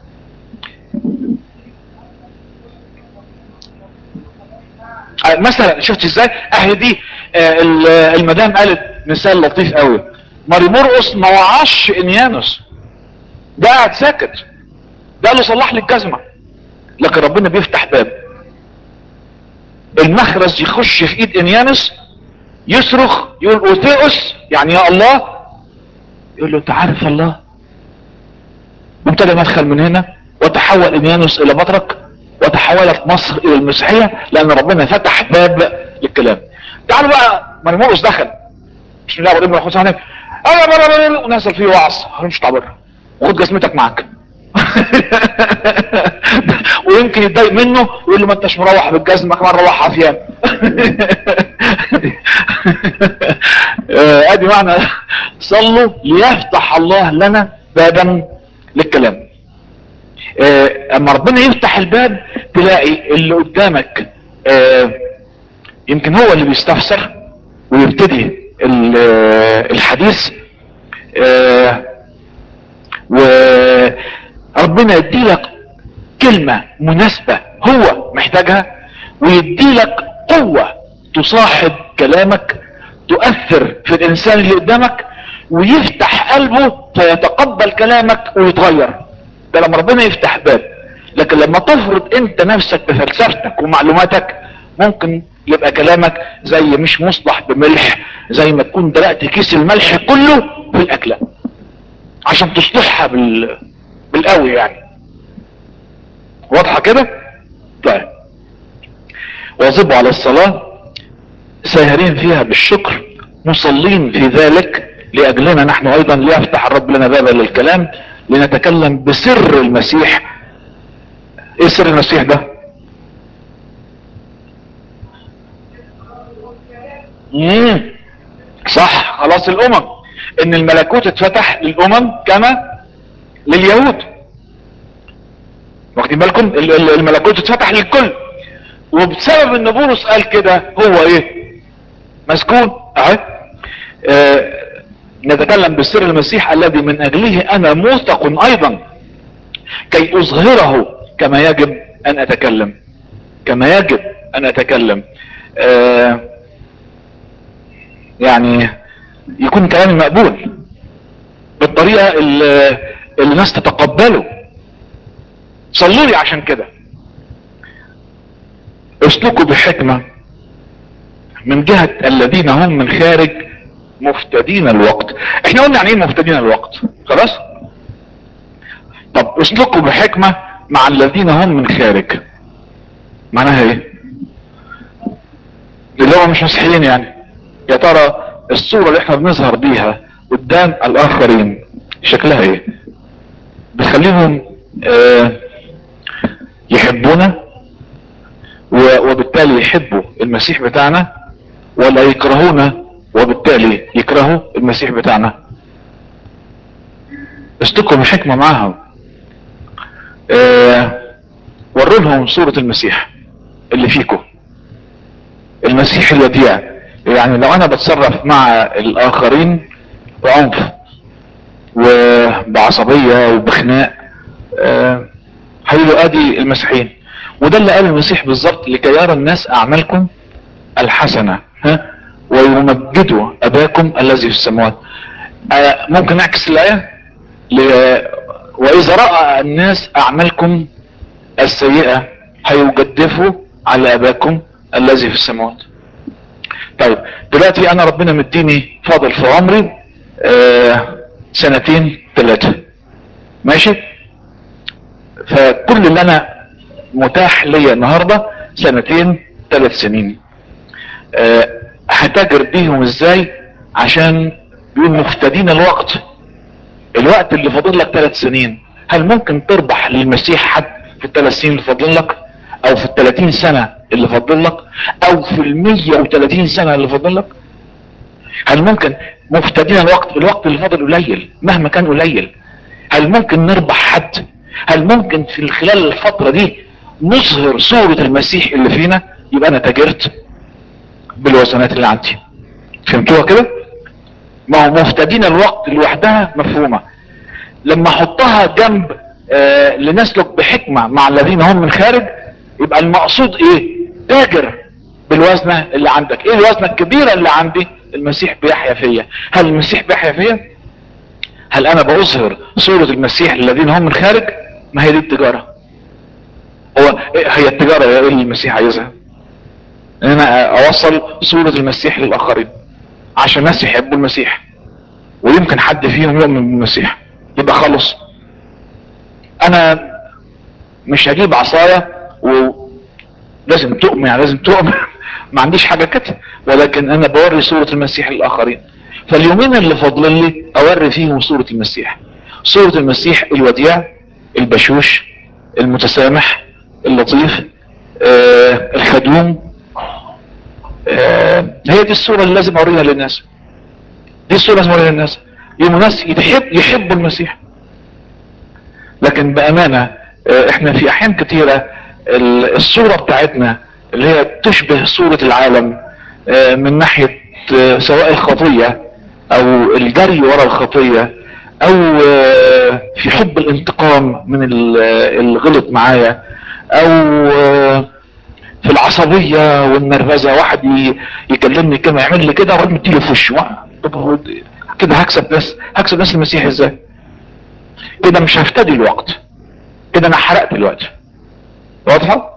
مثلا شفت ازاي اهي دي المدام قالت مثال لطيف قوي ماري مرقص ما وعاش انيانوس ده قاعد ساكت ده قال له صلح لي الجزمه لكن ربنا بيفتح باب المخرج يخش في ايد انيانوس يصرخ يقول اوثيوس يعني يا الله يقول له انت عارف الله وابتدى مدخل من هنا وتحول انيانوس الى بطرك وتحولت مصر الى المسيحية لان ربنا فتح باب للكلام تعالوا بقى مرمورس دخل بسم الله والابن والروح القدس انا ونزل فيه وعظ مش بره وخد جزمتك معاك ويمكن يتضايق منه ويقول له ما انتش مروح بالجزمه كمان روح عافيان ادي معنى صلوا ليفتح الله لنا بابا للكلام آه، اما ربنا يفتح الباب تلاقي اللي قدامك آه، يمكن هو اللي بيستفسر ويبتدي ال- آه، الحديث آه، وربنا يديلك كلمة مناسبة هو محتاجها ويديلك قوة تصاحب كلامك تؤثر في الانسان اللي قدامك ويفتح قلبه فيتقبل كلامك ويتغير ده لما ربنا يفتح باب لكن لما تفرض انت نفسك بفلسفتك ومعلوماتك ممكن يبقى كلامك زي مش مصلح بملح زي ما تكون دلقت كيس الملح كله في الاكله عشان تصلحها بال... بالقوي يعني واضحه كده طيب واظبوا على الصلاه ساهرين فيها بالشكر مصلين في ذلك لاجلنا نحن ايضا ليفتح الرب لنا بابا للكلام لنتكلم بسر المسيح ايه سر المسيح ده مم. صح خلاص الامم ان الملكوت اتفتح للامم كما لليهود واخدين بالكم ال- ال- الملكوت اتفتح للكل وبسبب ان بولس قال كده هو ايه مسكون اهي آه نتكلم بسر المسيح الذي من اجله انا موثق ايضا كي اظهره كما يجب ان اتكلم كما يجب ان اتكلم آه يعني يكون كلامي مقبول بالطريقة اللي, اللي الناس تتقبله صلوا لي عشان كده اسلكوا بحكمة من جهة الذين هم من خارج مفتدين الوقت احنا قلنا يعني ايه مفتدين الوقت خلاص طب اسلكوا بحكمة مع الذين هم من خارج معناها ايه اللي هو مش مسيحيين يعني يا ترى الصورة اللي احنا بنظهر بيها قدام الاخرين شكلها ايه بتخليهم اه يحبونا و- وبالتالي يحبوا المسيح بتاعنا ولا يكرهونا وبالتالي يكرهوا المسيح بتاعنا استكوا بحكمة معاهم اه وروا لهم صورة المسيح اللي فيكم المسيح الوديع يعني لو انا بتصرف مع الاخرين بعنف وبعصبية وبخناق آه، هيقولوا ادي المسيحيين وده اللي قال المسيح بالظبط لكي يرى الناس اعمالكم الحسنة ها ويمجدوا اباكم الذي في السماوات آه، ممكن نعكس الايه ل- واذا راى الناس اعمالكم السيئة هيجدفوا على اباكم الذي في السماوات طيب دلوقتي انا ربنا مديني فاضل في عمري آه سنتين ثلاثة ماشي فكل اللي انا متاح ليا النهاردة سنتين ثلاث سنين آه هتاجر بيهم ازاي عشان بيقول مفتدين الوقت الوقت اللي فاضل لك ثلاث سنين هل ممكن تربح للمسيح حد في الثلاث سنين اللي فاضل لك او في الثلاثين سنة اللي فاضل لك او في المية وثلاثين سنة اللي فاضل لك هل ممكن مفتدين الوقت الوقت اللي فاضل قليل مهما كان قليل هل ممكن نربح حد هل ممكن في خلال الفترة دي نظهر صورة المسيح اللي فينا يبقى انا تاجرت بالوزنات اللي عندي فهمتوها كده ما هو مفتدين الوقت لوحدها مفهومة لما احطها جنب آه لنسلك بحكمة مع الذين هم من خارج يبقى المقصود ايه تاجر بالوزنة اللي عندك ايه الوزنة الكبيرة اللي عندي المسيح بيحيا فيا هل المسيح بيحيا فيا هل انا بظهر صورة المسيح للذين هم من خارج ما هي دي التجارة هو إيه هي التجارة ايه اللي المسيح عايزها ان انا اوصل صورة المسيح للاخرين عشان الناس يحبوا المسيح ويمكن حد فيهم يؤمن بالمسيح يبقى خلص انا مش هجيب عصاية ولازم تؤمن يعني لازم تؤمن ما عنديش حاجة كده ولكن انا بوري صورة المسيح للاخرين فاليومين اللي فاضلين لي اوري فيهم صورة المسيح صورة المسيح الوديع البشوش المتسامح اللطيف آه الخدوم آه هي دي الصورة اللي لازم اوريها للناس دي الصورة لازم اوريها للناس يوم الناس يحب يحبوا المسيح لكن بامانة آه، احنا في احيان كتيرة ال- الصورة بتاعتنا اللي هي تشبه صورة العالم آه، من ناحية آه، سواء الخطية او الجري ورا الخطية او آه، في حب الانتقام من ال- اللي غلط معايا او آه، في العصبية والنرفزة واحد ي- يكلمني كما يعمل لي كده واحد مديله في وشه وا- طب هو د- كده هكسب ناس هكسب ناس المسيح ازاي كده مش هفتدي الوقت كده انا حرقت الوقت واضحة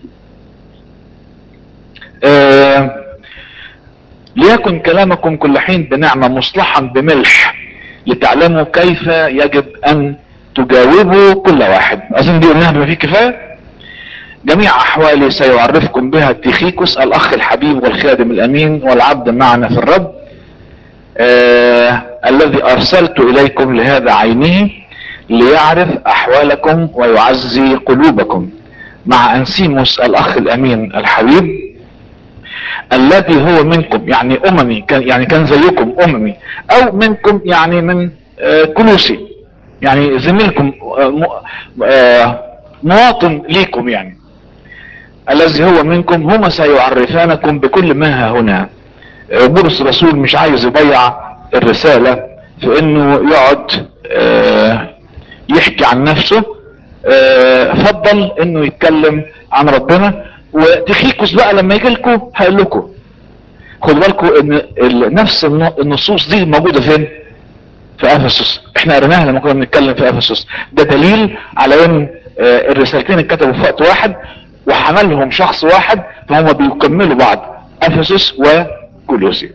آه ليكن كلامكم كل حين بنعمة مصلحا بملح لتعلموا كيف يجب ان تجاوبوا كل واحد اظن دي قلناها بما فيه كفايه جميع احوالي سيعرفكم بها تيخيكوس الاخ الحبيب والخادم الامين والعبد معنا في الرب آه الذي ارسلت اليكم لهذا عينه ليعرف احوالكم ويعزي قلوبكم مع انسيموس الاخ الامين الحبيب الذي هو منكم يعني اممي كان يعني كان زيكم اممي او منكم يعني من آه كلوسي يعني زميلكم آه م- آه مواطن ليكم يعني الذي هو منكم هما سيعرفانكم بكل ما ها هنا آه، بولس الرسول مش عايز يضيع الرسالة في انه يقعد آه، يحكي عن نفسه آه، فضل انه يتكلم عن ربنا وتخيكوس بقى لما يجي لكم هقول لكم خدوا بالكم ان ال- نفس الن- النصوص دي موجوده فين في افسس احنا قريناها لما كنا بنتكلم في افسس ده دليل على ان آه، الرسالتين اتكتبوا في وقت واحد وحملهم شخص واحد فهم بيكملوا بعض افسس وكولوسي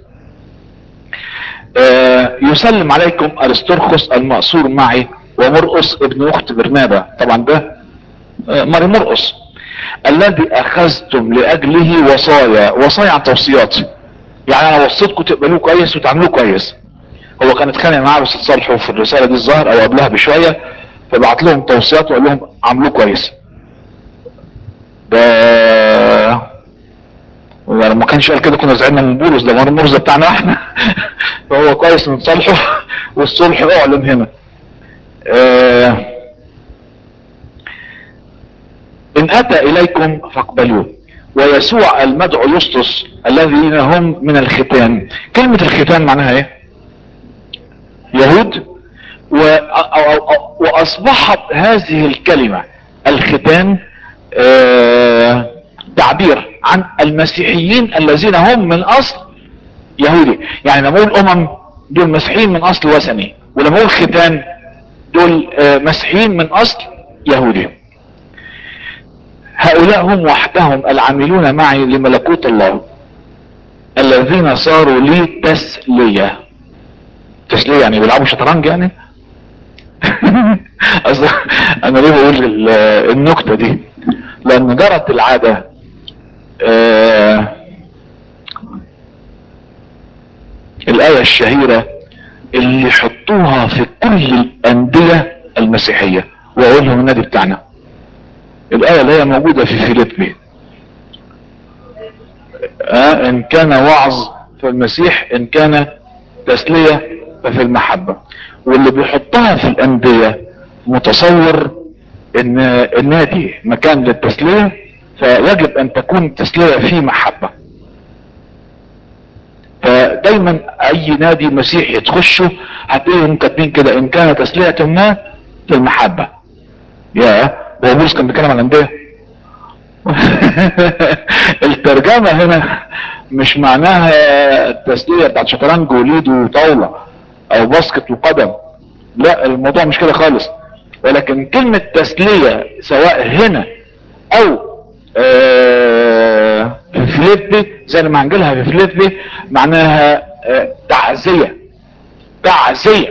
آه، يسلم عليكم ارسترخس المأسور معي ومرقس ابن اخت برنابا طبعا ده آه، ماري مرقس الذي اخذتم لاجله وصايا وصايا عن توصيات يعني انا وصيتكم تقبلوه كويس وتعملوه كويس هو كان اتخانق معاه بس اتصالحوا في الرساله دي الظاهر او قبلها بشويه فبعت لهم توصيات وقال لهم عملوه كويس ده ولو ما كانش قال كده كنا زعلنا من بولس ده مرمرز ده بتاعنا احنا فهو كويس نتصالحوا والصلح اعلن هنا آه ان اتى اليكم فاقبلوه ويسوع المدعو يسطس الذين هم من الختان كلمة الختان معناها ايه يهود و... أو... أو... أو... واصبحت هذه الكلمة الختان آه... تعبير عن المسيحيين الذين هم من اصل يهودي يعني لما اقول امم دول مسيحيين من اصل وثني ولما اقول ختان دول آه مسيحيين من اصل يهودي هؤلاء هم وحدهم العاملون معي لملكوت الله الذين صاروا لي تسلية تسلية يعني بيلعبوا شطرنج يعني اصلا انا ليه بقول ال- النكتة دي لان جرت العادة آه الآية الشهيرة اللي يحطوها في كل الأندية المسيحية وأقول لهم النادي بتاعنا الآية اللي هي موجودة في فيليبي آه إن كان وعظ في المسيح إن كان تسلية ففي المحبة واللي بيحطها في الأندية متصور إن النادي مكان للتسلية فيجب أن تكون التسلية فيه محبة فدايما اي نادي مسيحي تخشه هتلاقيهم كاتبين كده ان كان تسلية ما في المحبة يا هو بولس كان بيتكلم عن الانديه الترجمة هنا مش معناها التسلية بتاعت شطرنج وليد وطاولة او باسكت وقدم لا الموضوع مش كده خالص ولكن كلمة تسلية سواء هنا او آه، في فيليبي زي ما هنجيلها في فيليبي معناها آه، تعزية تعزية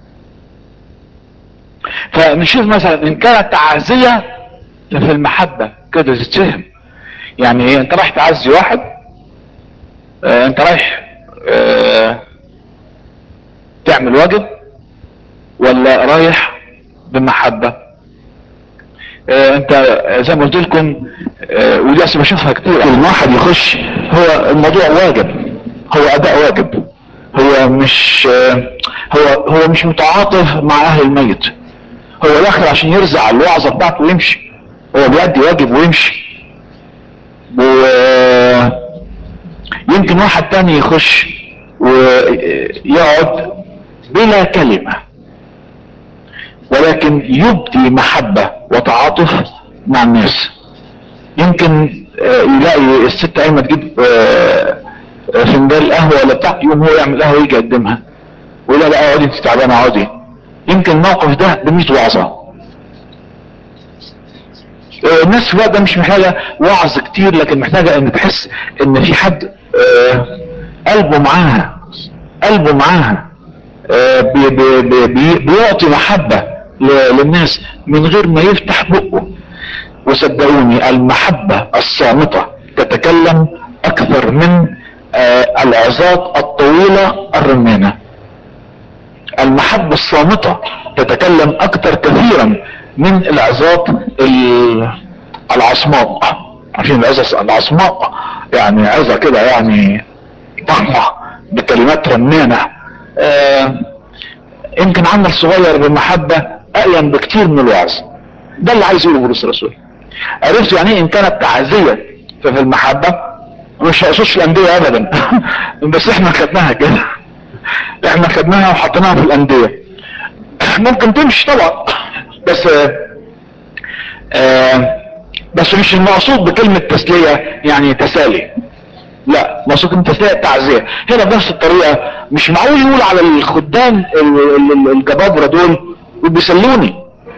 فنشوف مثلا ان كانت تعزية ففي المحبة كده تتفهم يعني ايه انت رايح تعزي واحد آه انت رايح آه تعمل واجب ولا رايح بمحبة آه انت زي ما قلت لكم آه ودي اصلا بشوفها كتير كل واحد يخش هو الموضوع واجب هو اداء واجب هو مش آه هو هو مش متعاطف مع اهل الميت هو داخل عشان يرزع الوعظة بتاعته ويمشي هو بيأدي واجب ويمشي ويمكن واحد تاني يخش ويقعد بلا كلمة ولكن يبدي محبة وتعاطف مع الناس يمكن يلاقي الست قايمة تجيب فنجان قهوة ولا بتاع يوم هو يعمل قهوة يجي يقدمها ويقول لا اقعدي انت تعبانة اقعدي يمكن الموقف ده ب وعظة الناس بقى ده مش محتاجة وعظ كتير لكن محتاجة ان تحس ان في حد قلبه معاها قلبه معاها بي بي بي بيعطي محبة للناس من غير ما يفتح بقه وصدقوني المحبة الصامتة تتكلم اكثر من العظات الطويلة الرنانة المحبة الصامتة تتكلم اكثر كثيرا من العظات العصماء عارفين العظة العصماء يعني عظة كده يعني ضخمة بكلمات رنانة آه يمكن عمل صغير بمحبة اقيم بكتير من الوعظ ده اللي عايز يقوله بولس الرسول عرفت يعني ايه ان كانت تعزية ففي المحبة مش هقصدش الاندية ابدا بس احنا خدناها كده احنا خدناها وحطيناها في الاندية ممكن تمشي طبعا بس آه آه بس مش المقصود بكلمة تسلية يعني تسالي لا مقصود ان تسلية تعزية هنا بنفس الطريقة مش معقول يقول على الخدام الجبابرة دول وبيسلوني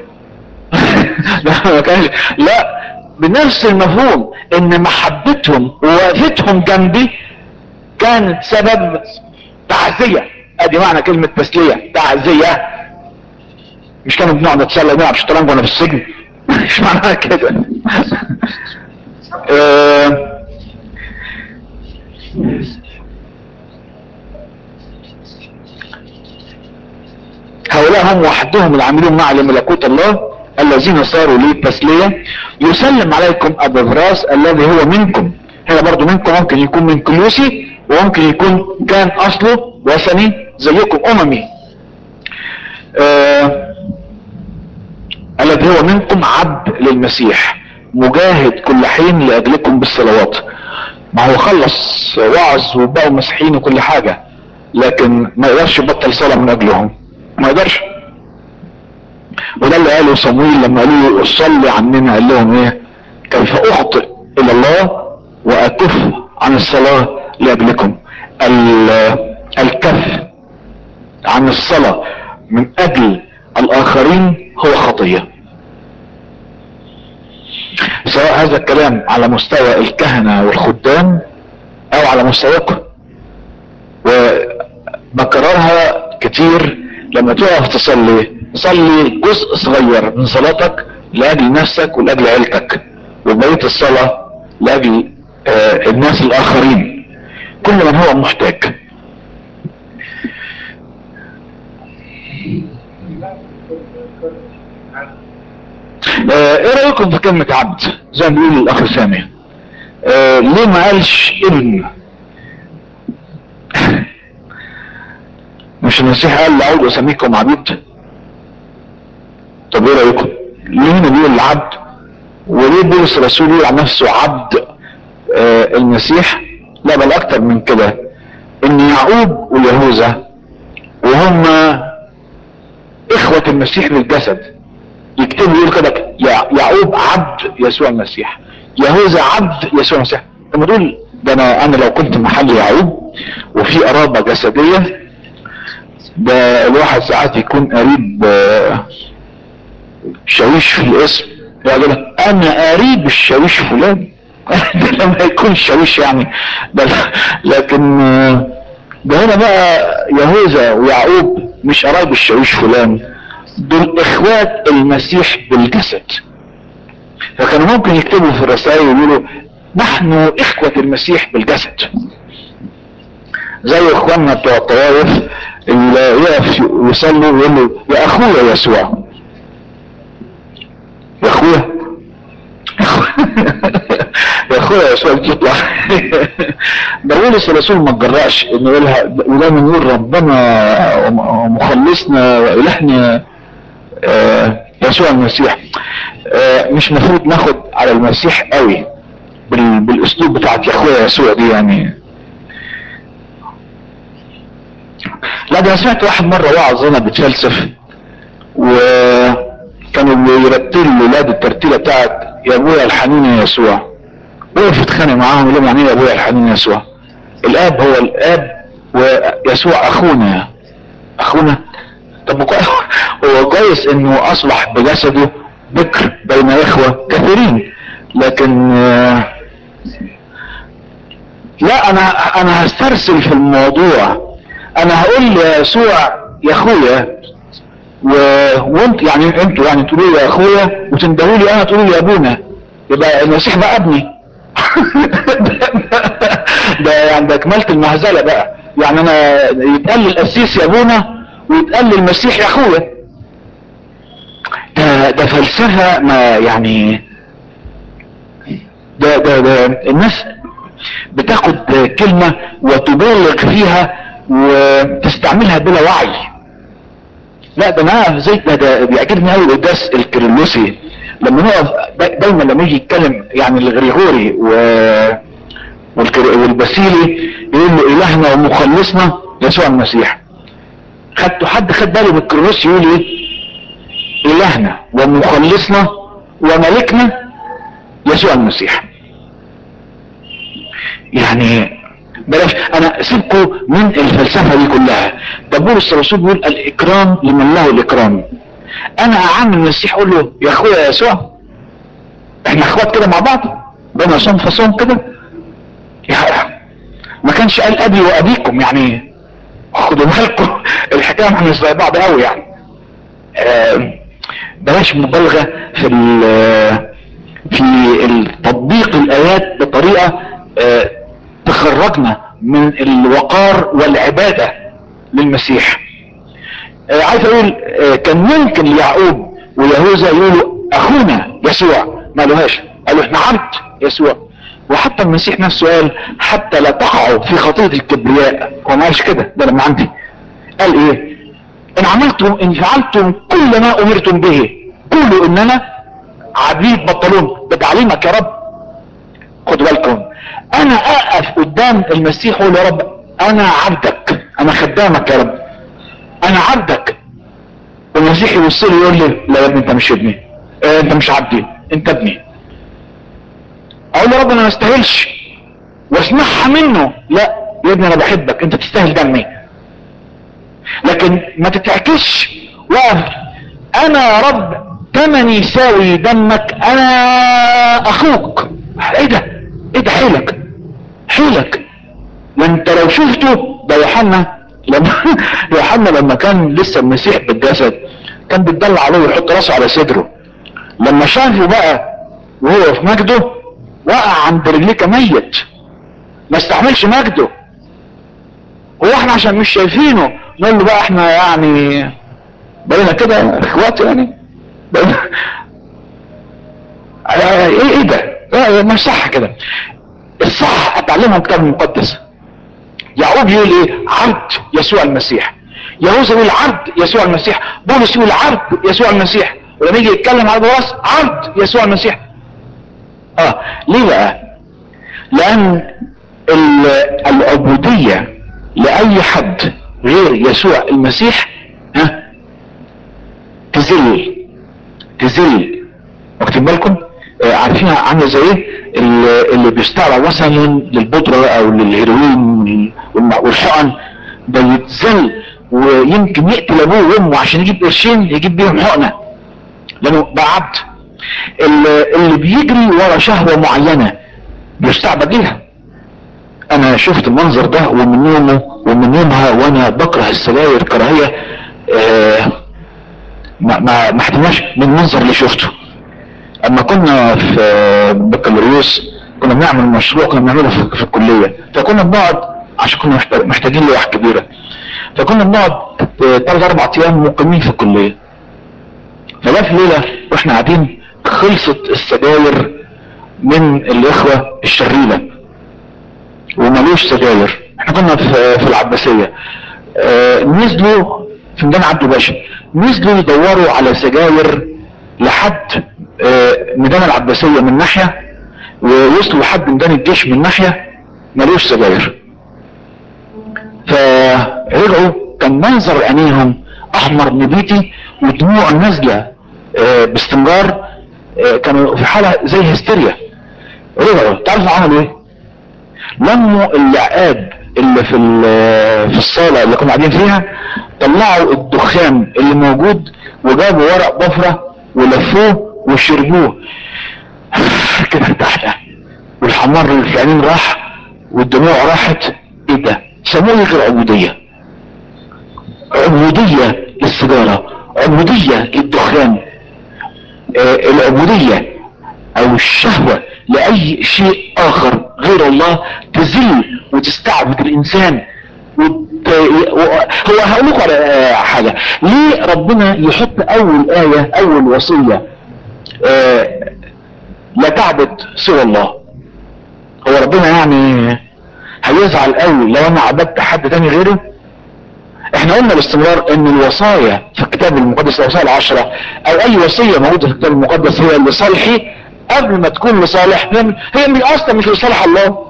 لا ما كانش لا بنفس المفهوم ان محبتهم ووقفتهم جنبي كانت سبب تعزية ادي معنى كلمة تسلية تعزية مش كانوا بنقعد نتسلى ونلعب شطرنج وانا في السجن مش معناها كده آه هؤلاء هم وحدهم العاملون مع لملكوت الله الذين صاروا لي تسلية يسلم عليكم ابو فراس الذي هو منكم هنا برضو منكم ممكن يكون من كلوسي وممكن يكون كان اصله وثني زيكم اممي آه الذي هو منكم عبد للمسيح مجاهد كل حين لاجلكم بالصلوات ما هو خلص وعظ وبقوا مسيحيين وكل حاجة لكن ما يقدرش يبطل صلاة من اجلهم ما يقدرش وده اللي قاله صمويل لما قالوا له صلي عننا قال لهم ايه كيف اخطئ الى الله واكف عن الصلاة لاجلكم الكف عن الصلاة من اجل الاخرين هو خطية سواء هذا الكلام على مستوى الكهنة والخدام او على مستواكم وبكررها كتير لما تقف تصلي صلي جزء صغير من صلاتك لاجل نفسك ولاجل عيلتك وبقية الصلاة لاجل آه الناس الاخرين كل من هو محتاج آه ايه رايكم في كلمة عبد زي ما بيقول الاخ سامي آه ليه ما قالش ابن مش المسيح قال لعود اسميكم عبيد طب ايه رايكم ليه هنا بيقول العبد وليه بولس الرسول يقول عن نفسه عبد آه المسيح لا بل اكتر من كده ان يعقوب ويهوذا وهم اخوة المسيح للجسد يكتبوا يقول كده يعقوب عبد يسوع المسيح يهوذا عبد يسوع المسيح لما تقول ده انا انا لو كنت محل يعقوب وفي قرابة جسدية ده الواحد ساعات يكون قريب شاويش في الاسم يقول انا قريب الشاويش فلان ده لما يكون شاويش يعني ده لكن ده هنا بقى يهوذا ويعقوب مش قرايب الشاويش فلان دول اخوات المسيح بالجسد فكانوا ممكن يكتبوا في الرسائل ويقولوا نحن اخوة المسيح بالجسد زي اخواننا بتوع الطوائف اللي يقف يصلي ويقول له يا اخويا يسوع يا اخويا يا اخويا يسوع تطلع ده بولس الرسول ما تجرأش انه يقولها وده من نور ربنا ومخلصنا والهنا آه يسوع المسيح آه، مش المفروض ناخد على المسيح قوي بال... بالاسلوب بتاعت يا اخويا يسوع دي يعني لا ده انا سمعت واحد مره وعظ هنا بيتفلسف وكانوا بيرتلوا لاولاد الترتيله بتاعت يا ابويا الحنين يا يسوع وقف يتخانق معاهم يقول لهم يعني ايه يا ابويا الحنين يا يسوع الاب هو الاب ويسوع اخونا اخونا طب كويس هو كويس انه اصبح بجسده بكر بين اخوه كثيرين لكن آه، لا انا انا هسترسل في الموضوع انا هقول ليسوع يا اخويا و... وانت يعني انتوا يعني تقولوا لي يا اخويا وتندهوا لي انا تقولوا لي يا ابونا يبقى المسيح بقى ابني ده يعني ده كملت المهزله بقى يعني انا يتقال لي القسيس يا ابونا ويتقال لي المسيح يا اخويا ده ده فلسفه ما يعني ده ده ده الناس بتاخد كلمه وتبالغ فيها وتستعملها بلا وعي لا ده انا زي ده, ده بيعجبني قوي القداس الكيرلسي لما نقف دا- دايما لما يجي يتكلم يعني الغريغوري و والكر- والباسيلي يقول له الهنا ومخلصنا يسوع المسيح خدتوا حد خد باله من الكيرلسي يقول ايه الهنا ومخلصنا وملكنا يسوع المسيح يعني بلاش انا سيبكم من الفلسفه دي كلها ده بولس الرسول بيقول الاكرام لمن له الاكرام انا اعامل المسيح اقول له يا اخويا يسوع احنا اخوات كده مع بعض بين صوم فصوم كده يا ما كانش قال ابي وابيكم يعني خدوا بالكم الحكايه احنا مش زي بعض قوي يعني آه، بلاش مبالغه في ال- في تطبيق الايات بطريقه آه، تخرجنا من الوقار والعباده للمسيح آه، عايز اقول آه، كان ممكن يعقوب ويهوذا يقولوا اخونا يسوع ما قالوهاش قالوا احنا عبد يسوع وحتى المسيح نفسه قال حتى لا تقعوا في خطيه الكبرياء هو ما قالش كده ده لما عندي قال ايه ان عملتم ان فعلتم كل ما امرتم به قولوا اننا عبيد بطلون ده تعليمك يا رب خدوا بالكم انا اقف قدام المسيح واقول يا رب انا عبدك انا خدامك يا رب انا عبدك والمسيح يبص لي يقول لي لا يا ابني انت مش ابني اه انت مش عبدي انت ابني اقول له يا رب انا ما استاهلش واسمعها منه لا يا ابني انا بحبك انت تستاهل دمي لكن ما تتعكسش وقف انا يا رب تمني يساوي دمك انا اخوك ايه ده ايه ده حيلك حيلك ما انت لو شفته ده يوحنا لما يوحنا لما كان لسه المسيح بالجسد كان بيتدلع عليه ويحط راسه على صدره لما شافه بقى وهو في مجده وقع عند رجليه كميت ما استحملش مجده هو احنا عشان مش شايفينه نقول له بقى احنا يعني بقينا كده اخوات يعني بقينا آه، ايه ايه ده آه، مش صح كده الصح اتعلمها الكتاب المقدس يعقوب يقول ايه عبد يسوع المسيح يهوذا يقول عبد يسوع المسيح بولس يقول عبد يسوع المسيح ولما يجي يتكلم على الراس عبد يسوع المسيح اه ليه بقى لان ال- العبودية لاي حد غير يسوع المسيح ها تذل تذل واخدين بالكم آه، عارفين عامله زي ايه اللي, اللي بيستعرض مثلا للبودره او للهيروين والم- والحقن ده يتذل ويمكن يقتل ابوه وامه عشان يجيب قرشين يجيب بيهم حقنه لانه بقى عبد اللي, اللي بيجري ورا شهوه معينه بيستعبد ليها انا شفت المنظر ده ومن يومه ومن يومها وانا بكره السجاير كراهيه آه ما ما ما احتماش من المنظر اللي شفته اما كنا في بكالوريوس كنا بنعمل مشروع كنا بنعمله في, في الكليه فكنا بنقعد عشان كنا محتاج- محتاجين لوح كبيره فكنا بنقعد ثلاث اربع ايام مقيمين في الكليه فجاء في ليله واحنا قاعدين خلصت السجاير من الاخوه الشريره وملوش سجاير احنا كنا في, في العباسيه آه نزلوا في ميدان عبده باشا نزلوا يدوروا على سجاير لحد آه، ميدان العباسية من ناحية ووصلوا لحد ميدان الجيش من ناحية ملوش سجاير فرجعوا كان منظر عينيهم احمر نبيتي ودموع نازلة آه، باستمرار آه، كانوا في حالة زي هستيريا رجعوا تعرفوا عملوا ايه لموا العقاد اللي في ال- في الصالة اللي كنا قاعدين فيها طلعوا الدخان اللي موجود وجابوا ورق بفرة ولفوه وشربوه كده ارتحنا والحمار اللي في العينين راح والدموع راحت ايه ده سموه إيه غير عبودية عبودية للسيجارة عبودية للدخان آه العبودية او الشهوة لاي شيء اخر غير الله تذل وتستعبد الانسان وت... و... هو هقول لكم على آه، حاجة ليه ربنا يحط اول آية اول وصية آه لا تعبد سوى الله هو ربنا يعني هيزعل قوي لو انا عبدت حد تاني غيره احنا قلنا باستمرار ان الوصايا في الكتاب المقدس الوصايا العشرة او اي وصية موجودة في الكتاب المقدس هي لصالحي قبل ما تكون لصالح هي هي من اصلا مش لصالح الله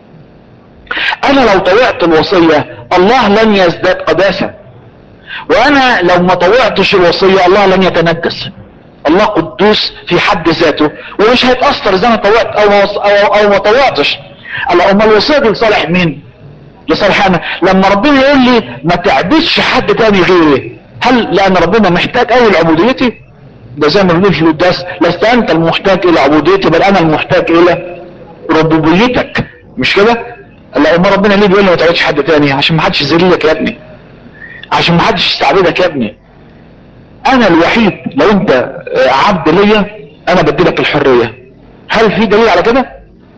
انا لو طوعت الوصية الله لن يزداد قداسة وانا لو ما طوعتش الوصية الله لن يتنجس الله قدوس في حد ذاته ومش هيتأثر اذا انا طوعت او ما وص- او, أو ما طوعتش الله امال الوصية دي لصالح مين لصالح انا لما ربنا يقول لي ما تعبدش حد تاني غيري هل لان ربنا محتاج قوي لعبوديتي ده زي ما بنقول في القداس لست انت المحتاج الى عبوديتي بل انا المحتاج الى ربوبيتك مش كده لا امال ربنا ليه بيقول لي ما تعبدش حد تاني عشان ما حدش يذلك يا ابني عشان ما حدش يستعبدك يا ابني انا الوحيد لو انت آه، عبد ليا انا بديلك الحرية هل في دليل على كده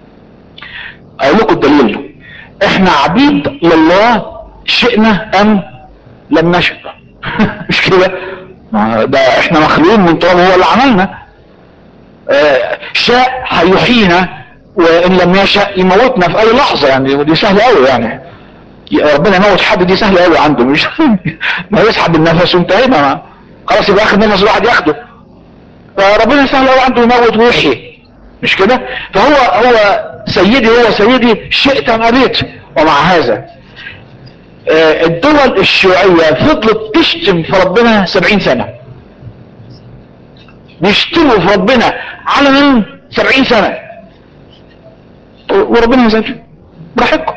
اقول لكم الدليل احنا عبيد لله شئنا ام لم نشأ مش كده ما ده احنا مخلوقين من تراب هو اللي عملنا آه، شاء هيحيينا وان لم يشأ يموتنا في اي لحظة يعني ودي سهلة قوي يعني يا ربنا يموت حد دي سهلة قوي عنده مش ما يسحب النفس وانتهينا ما خلاص يبقى اخر نفس الواحد ياخده فربنا سهل قوي عنده يموت ويحيي مش كده فهو هو سيدي هو سيدي شئت ام ابيت ومع هذا آه، الدول الشيوعية فضلت تشتم في ربنا سبعين سنة بيشتموا في ربنا على من سبعين سنة وربنا يزعج براحتكم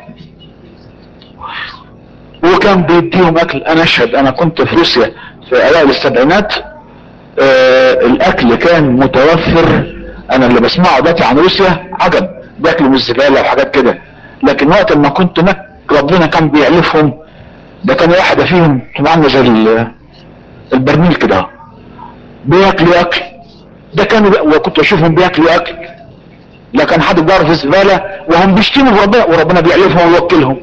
وكان بيديهم اكل انا اشهد انا كنت في روسيا في اوائل السبعينات آه الاكل كان متوفر انا اللي بسمعه دلوقتي عن روسيا عجب بياكلوا من الزباله وحاجات كده لكن وقت ما كنت هناك ربنا كان بيعلفهم ده كان واحده فيهم كان عامله زي ال- البرميل كده بياكلوا اكل ده كانوا بي... وكنت اشوفهم بياكلوا اكل لا كان حد بيعرف الزباله وهم بيشتموا في ربنا وربنا بيعلفهم ويوكلهم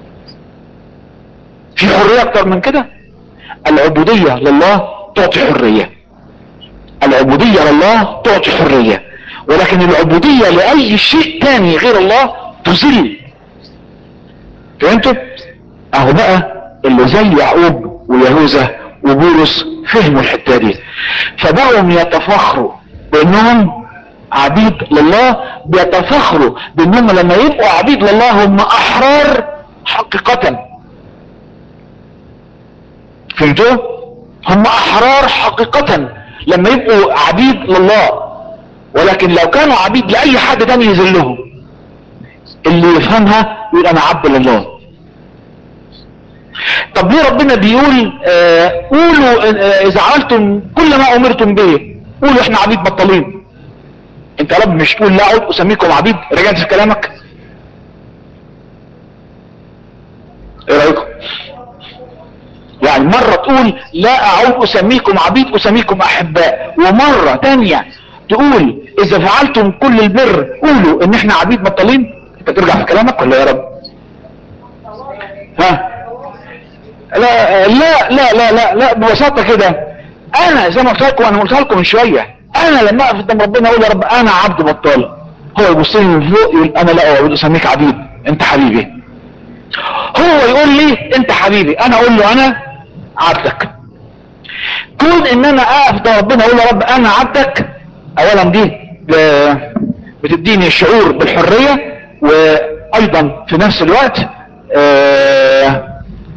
في حريه اكتر من كده العبوديه لله تعطي حريه العبوديه لله تعطي حريه ولكن العبوديه لاي شيء تاني غير الله تذل فهمتوا اهو بقى اللي زي يعقوب ويهوذا وبولس فهموا الحته دي فبقوا يتفاخروا بانهم عبيد لله بيتفاخروا بانهم لما يبقوا عبيد لله هم احرار حقيقه فهمتوا هم احرار حقيقة لما يبقوا عبيد لله ولكن لو كانوا عبيد لاي حد تاني يذلهم اللي يفهمها يقول انا عبد لله طب ليه ربنا بيقول آه قولوا آه اذا عملتم كل ما امرتم به قولوا احنا عبيد بطالين انت يا رب مش تقول لا اعود اسميكم عبيد رجعت في كلامك ايه رايكم يعني مرة تقول لا اعود اسميكم عبيد اسميكم احباء ومرة تانية تقول اذا فعلتم كل البر قولوا ان احنا عبيد بطالين انت ترجع في كلامك ولا يا رب ها لا لا لا لا لا, لا ببساطة كده انا زي ما قلت لكم انا قلت لكم من شوية انا لما اقف قدام ربنا اقول يا رب انا عبد بطال هو يبص لي من فوق يقول انا لا اعود اسميك عبيد انت حبيبي هو يقول لي انت حبيبي انا اقول له انا عبدك كون ان انا اقف ده ربنا اقول يا رب انا عبدك اولا دي ب- بتديني شعور بالحرية وايضا في نفس الوقت آه،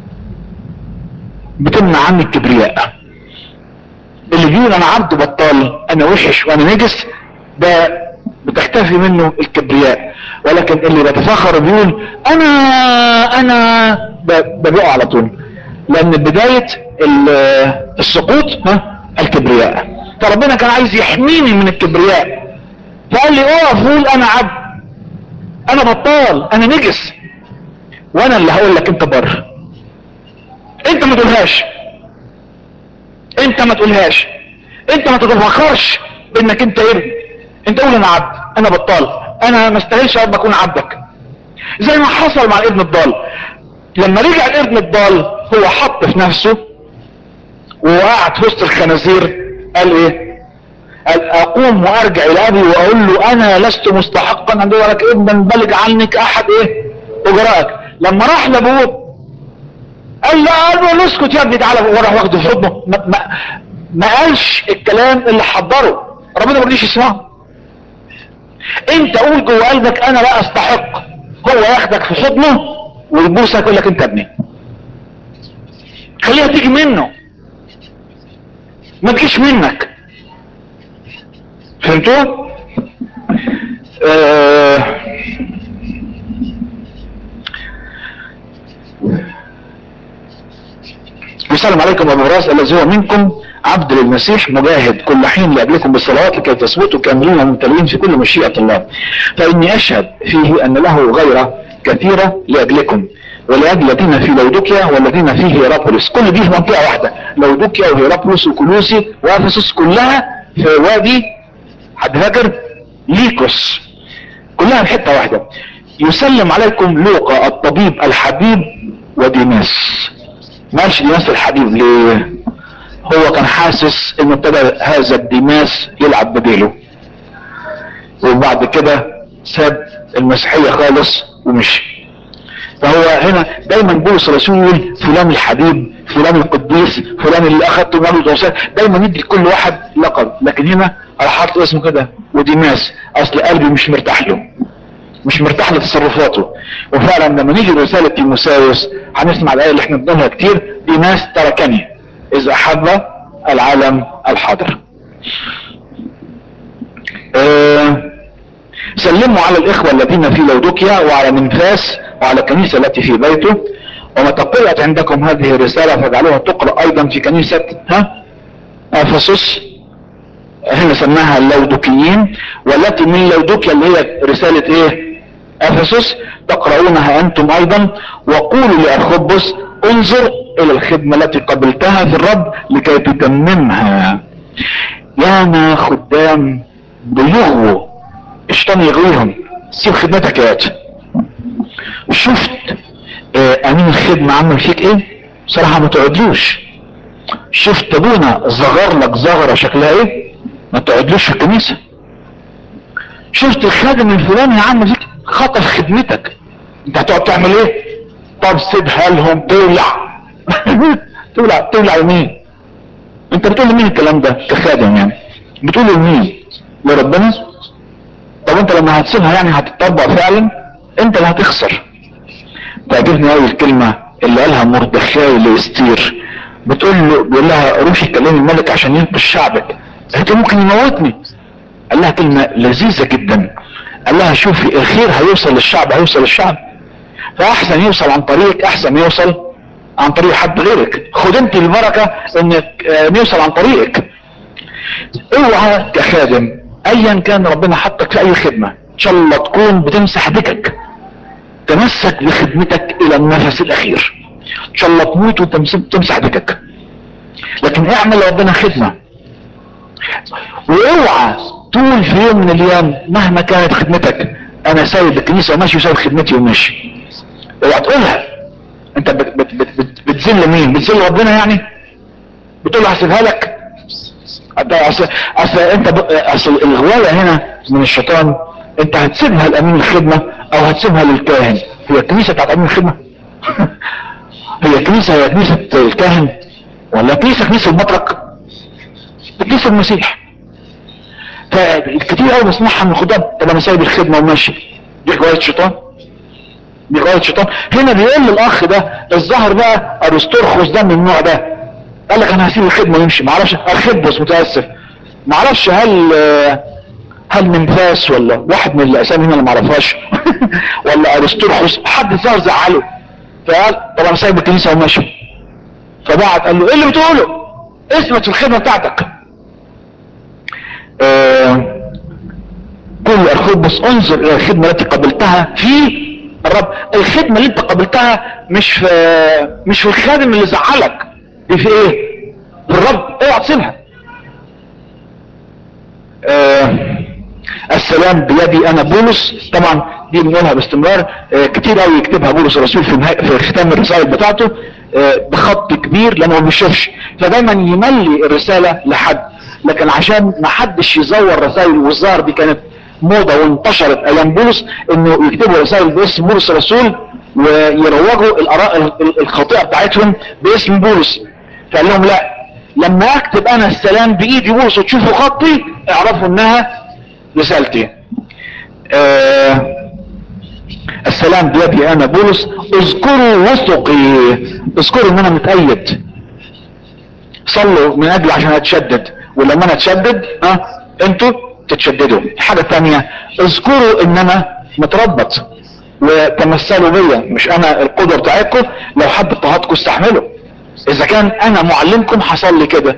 بتمنع عني الكبرياء اللي بيقول انا عبد بطال انا وحش وانا نجس ده بتختفي منه الكبرياء ولكن اللي بيتفخر بيقول انا انا ب- ببيعه على طول لان بداية ال- السقوط ها الكبرياء فربنا كان عايز يحميني من الكبرياء فقال لي اقف قول انا عبد انا بطال انا نجس وانا اللي هقول لك انت بره انت ما تقولهاش انت ما تقولهاش انت ما تتفخرش بانك انت ابن انت قول انا عبد انا بطال انا ما استاهلش يا رب اكون عبدك زي ما حصل مع الابن الضال لما رجع الابن الضال هو حط في نفسه وقعد في وسط الخنازير قال ايه قال اقوم وارجع الى ابي واقول له انا لست مستحقا ان لك ابنا بلغ عنك احد ايه اجرائك لما راح لابوه قال لا قال له اسكت يا ابني تعالى وراح واخده في حضنه ما, ما, ما قالش الكلام اللي حضره ربنا ما رضيش يسمعه انت قول جوه قلبك انا لا استحق هو ياخدك في حضنه ويبوسك يقول لك انت ابني خليها تيجي منه ما تجيش منك فهمتوا آه وسلام عليكم ابو راس الذي هو منكم عبد للمسيح مجاهد كل حين لاجلكم بالصلوات لكي تثبتوا كاملين وممتلئين في كل مشيئه الله فاني اشهد فيه ان له غيره كثيره لاجلكم ولاجل الذين في لودوكيا والذين في هيرابوليس كل دي في منطقه واحده لودوكيا وهيرابوليس وكلوسي وافسس كلها في وادي حد فاكر ليكوس كلها في حته واحده يسلم عليكم لوقا الطبيب الحبيب وديماس ماشي ديماس الحبيب ليه هو كان حاسس ان ابتدى هذا الديماس يلعب بديله وبعد كده ساب المسيحية خالص ومشي فهو هنا دايما بولس الرسول يقول فلان الحبيب فلان القديس فلان اللي اخذته ماله توصيل دايما يدي لكل واحد لقب لكن هنا راح حاطط اسمه كده وديماس اصل قلبي مش مرتاح له مش مرتاح لتصرفاته وفعلا لما نيجي رسالة تيموساوس هنسمع الآية اللي احنا بنقولها كتير ديماس تركني إذ أحب العالم الحاضر أه سلموا على الإخوة الذين في لودوكيا وعلى منفاس وعلى الكنيسة التي في بيته ومتى قرأت عندكم هذه الرسالة فاجعلوها تقرأ أيضا في كنيسة ها أفسس هنا سماها اللودوكيين والتي من لودوكيا اللي هي رسالة ايه افسس تقرؤونها انتم ايضا وقولوا لارخبس انظر الى الخدمة التي قبلتها في الرب لكي تتممها يانا خدام بيغووا اشتان يغويهم سيب خدمتك يا واد شفت اه امين الخدمة عمل فيك ايه صراحة ما تقعدلوش شفت ابونا زغر لك زغرة شكلها ايه ما تقعدلوش في الكنيسة شفت الخادم الفلاني يا عم فيك خطف خدمتك انت هتقعد تعمل ايه طب سيبها لهم تولع تولع تولع لمين انت بتقول لمين الكلام ده كخادم يعني بتقول لمين لربنا طب انت لما هتسيبها يعني هتطبق فعلا انت اللي هتخسر تعجبني قوي الكلمة اللي قالها مردخاي لاستير بتقول له بيقول لها روحي كلمي الملك عشان ينقذ شعبك قالت ممكن يموتني قال لها كلمة لذيذة جدا قال لها شوفي الخير هيوصل للشعب هيوصل للشعب فاحسن يوصل عن طريقك احسن يوصل عن طريق حد غيرك خد انت البركة انك يوصل عن طريقك اوعى كخادم ايا كان ربنا حطك في اي خدمة ان شاء الله تكون بتمسح بكك تمسك بخدمتك الى النفس الاخير ان شاء الله تموت وتمسح بكك لكن اعمل ربنا خدمة واوعى طول في يوم من الايام مهما كانت خدمتك انا سايب الكنيسة وماشي وسايب خدمتي وماشي اوعى تقولها انت بت بت بت بت بتذل مين بتذل ربنا يعني بتقول له هسيبها لك اصل اصل انت اصل الغواية هنا من الشيطان انت هتسيبها لامين الخدمة او هتسيبها للكاهن هي الكنيسة بتاعت امين الخدمة هي كنيسة هي كنيسة الكاهن ولا كنيسة كنيسة المطرق تكليف المسيح فكتير قوي بسمعها من الخدام طب انا سايب الخدمه وماشي دي هوايه شيطان دي هوايه شيطان هنا بيقول الاخ ده الظاهر بقى ارسترخس ده من النوع ده قال لك انا هسيب الخدمه ويمشي معرفش ارخبس متاسف معرفش هل هل منفاس ولا واحد من الاسامي هنا اللي معرفهاش ولا ارسترخس حد ظهر زعله فقال طب انا سايب الكنيسه وماشي فبعت قال له ايه اللي بتقوله اثبت في الخدمه بتاعتك آه كل الخبز انظر الى الخدمه التي قبلتها في الرب الخدمه اللي انت قبلتها مش في مش في الخادم اللي زعلك دي في ايه في الرب اوعى تسيبها آه السلام بيدي انا بولس طبعا دي بنقولها باستمرار آه كتير قوي يكتبها بولس الرسول في نهاية في ختام الرسائل بتاعته آه بخط كبير لانه ما بيشوفش فدايما يملي الرساله لحد لكن عشان ما حدش يزور رسائل والظاهر دي كانت موضه وانتشرت ايام بولس انه يكتبوا رسائل باسم بولس الرسول ويروجوا الاراء الخاطئه بتاعتهم باسم بولس فقال لهم لا لما اكتب انا السلام بايدي بولس وتشوفوا خطي اعرفوا انها رسالتي آه السلام بيدي انا بولس اذكروا وثقي اذكروا ان انا متأيد صلوا من اجل عشان اتشدد ولما انا اتشدد ها أه؟ انتوا تتشددوا الحاجة الثانية اذكروا ان انا متربط وتمثلوا بيا مش انا القدوة بتاعتكم لو حد اضطهدكم استحملوا اذا كان انا معلمكم حصل لي كده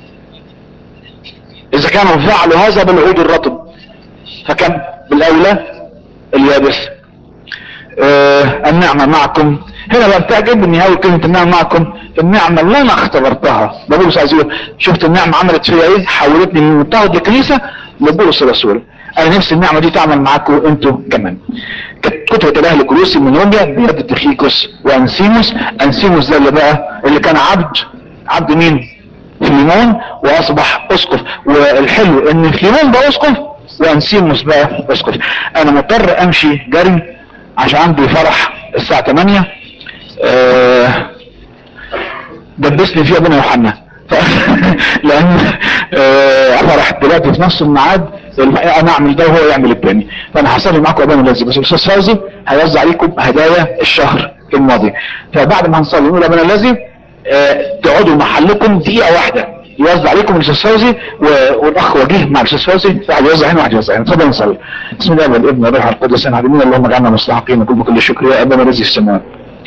اذا كانوا فعلوا هذا بالعود الرطب فكم بالاولى اليابس آه النعمة معكم هنا بقى بتعجبني هاي كلمة النعمة معكم النعمة اللي انا اختبرتها ده بولس عايز يقول شفت النعمة عملت فيا ايه حولتني من مضطهد لكنيسة لبولس الرسول انا نفسي النعمة دي تعمل معاكم انتوا كمان كتبت الاهل كلوسي من روميا بيد تخيكوس وانسيموس انسيموس ده اللي بقى اللي كان عبد عبد مين فيليمون واصبح اسقف والحلو ان فيليمون بقى اسقف وانسيموس بقى اسقف انا مضطر امشي جري عشان عندي فرح الساعة 8 أه دبسني فيه ابونا يوحنا لان أه فرح دلوقتي في نفس الميعاد انا اعمل ده وهو يعمل الثاني فانا هصلي معاكم ابونا الذي بس الاستاذ فوزي هيوزع عليكم هدايا الشهر الماضي فبعد ما هنصلي نقول ابونا الذي أه تقعدوا محلكم دقيقه واحده يوزع عليكم الاستاذ فوزي والاخ وجيه مع الاستاذ فوزي واحد يوزع هنا واحد يوزع هنا اتفضل نصلي بسم الله والابن والروح القدس انا عالمين اللهم اجعلنا مستحقين نقول بكل شكر يا ابانا الذي في السماوات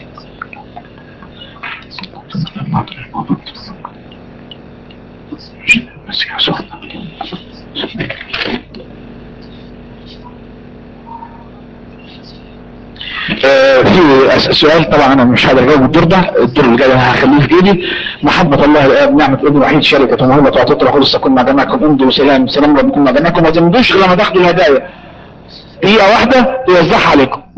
آه في سؤال طبعا انا مش هقدر اجاوب الدور ده الدور اللي جاي انا هخليه في ايدي محبة الله الاب نعمة ابن الوحيد شركة ومهمة تعطيت القدس تكون مع جميعكم امضوا سلام سلام ربكم مع جميعكم ما تمضوش غير لما تاخدوا الهدايا دقيقة واحدة يوزعها عليكم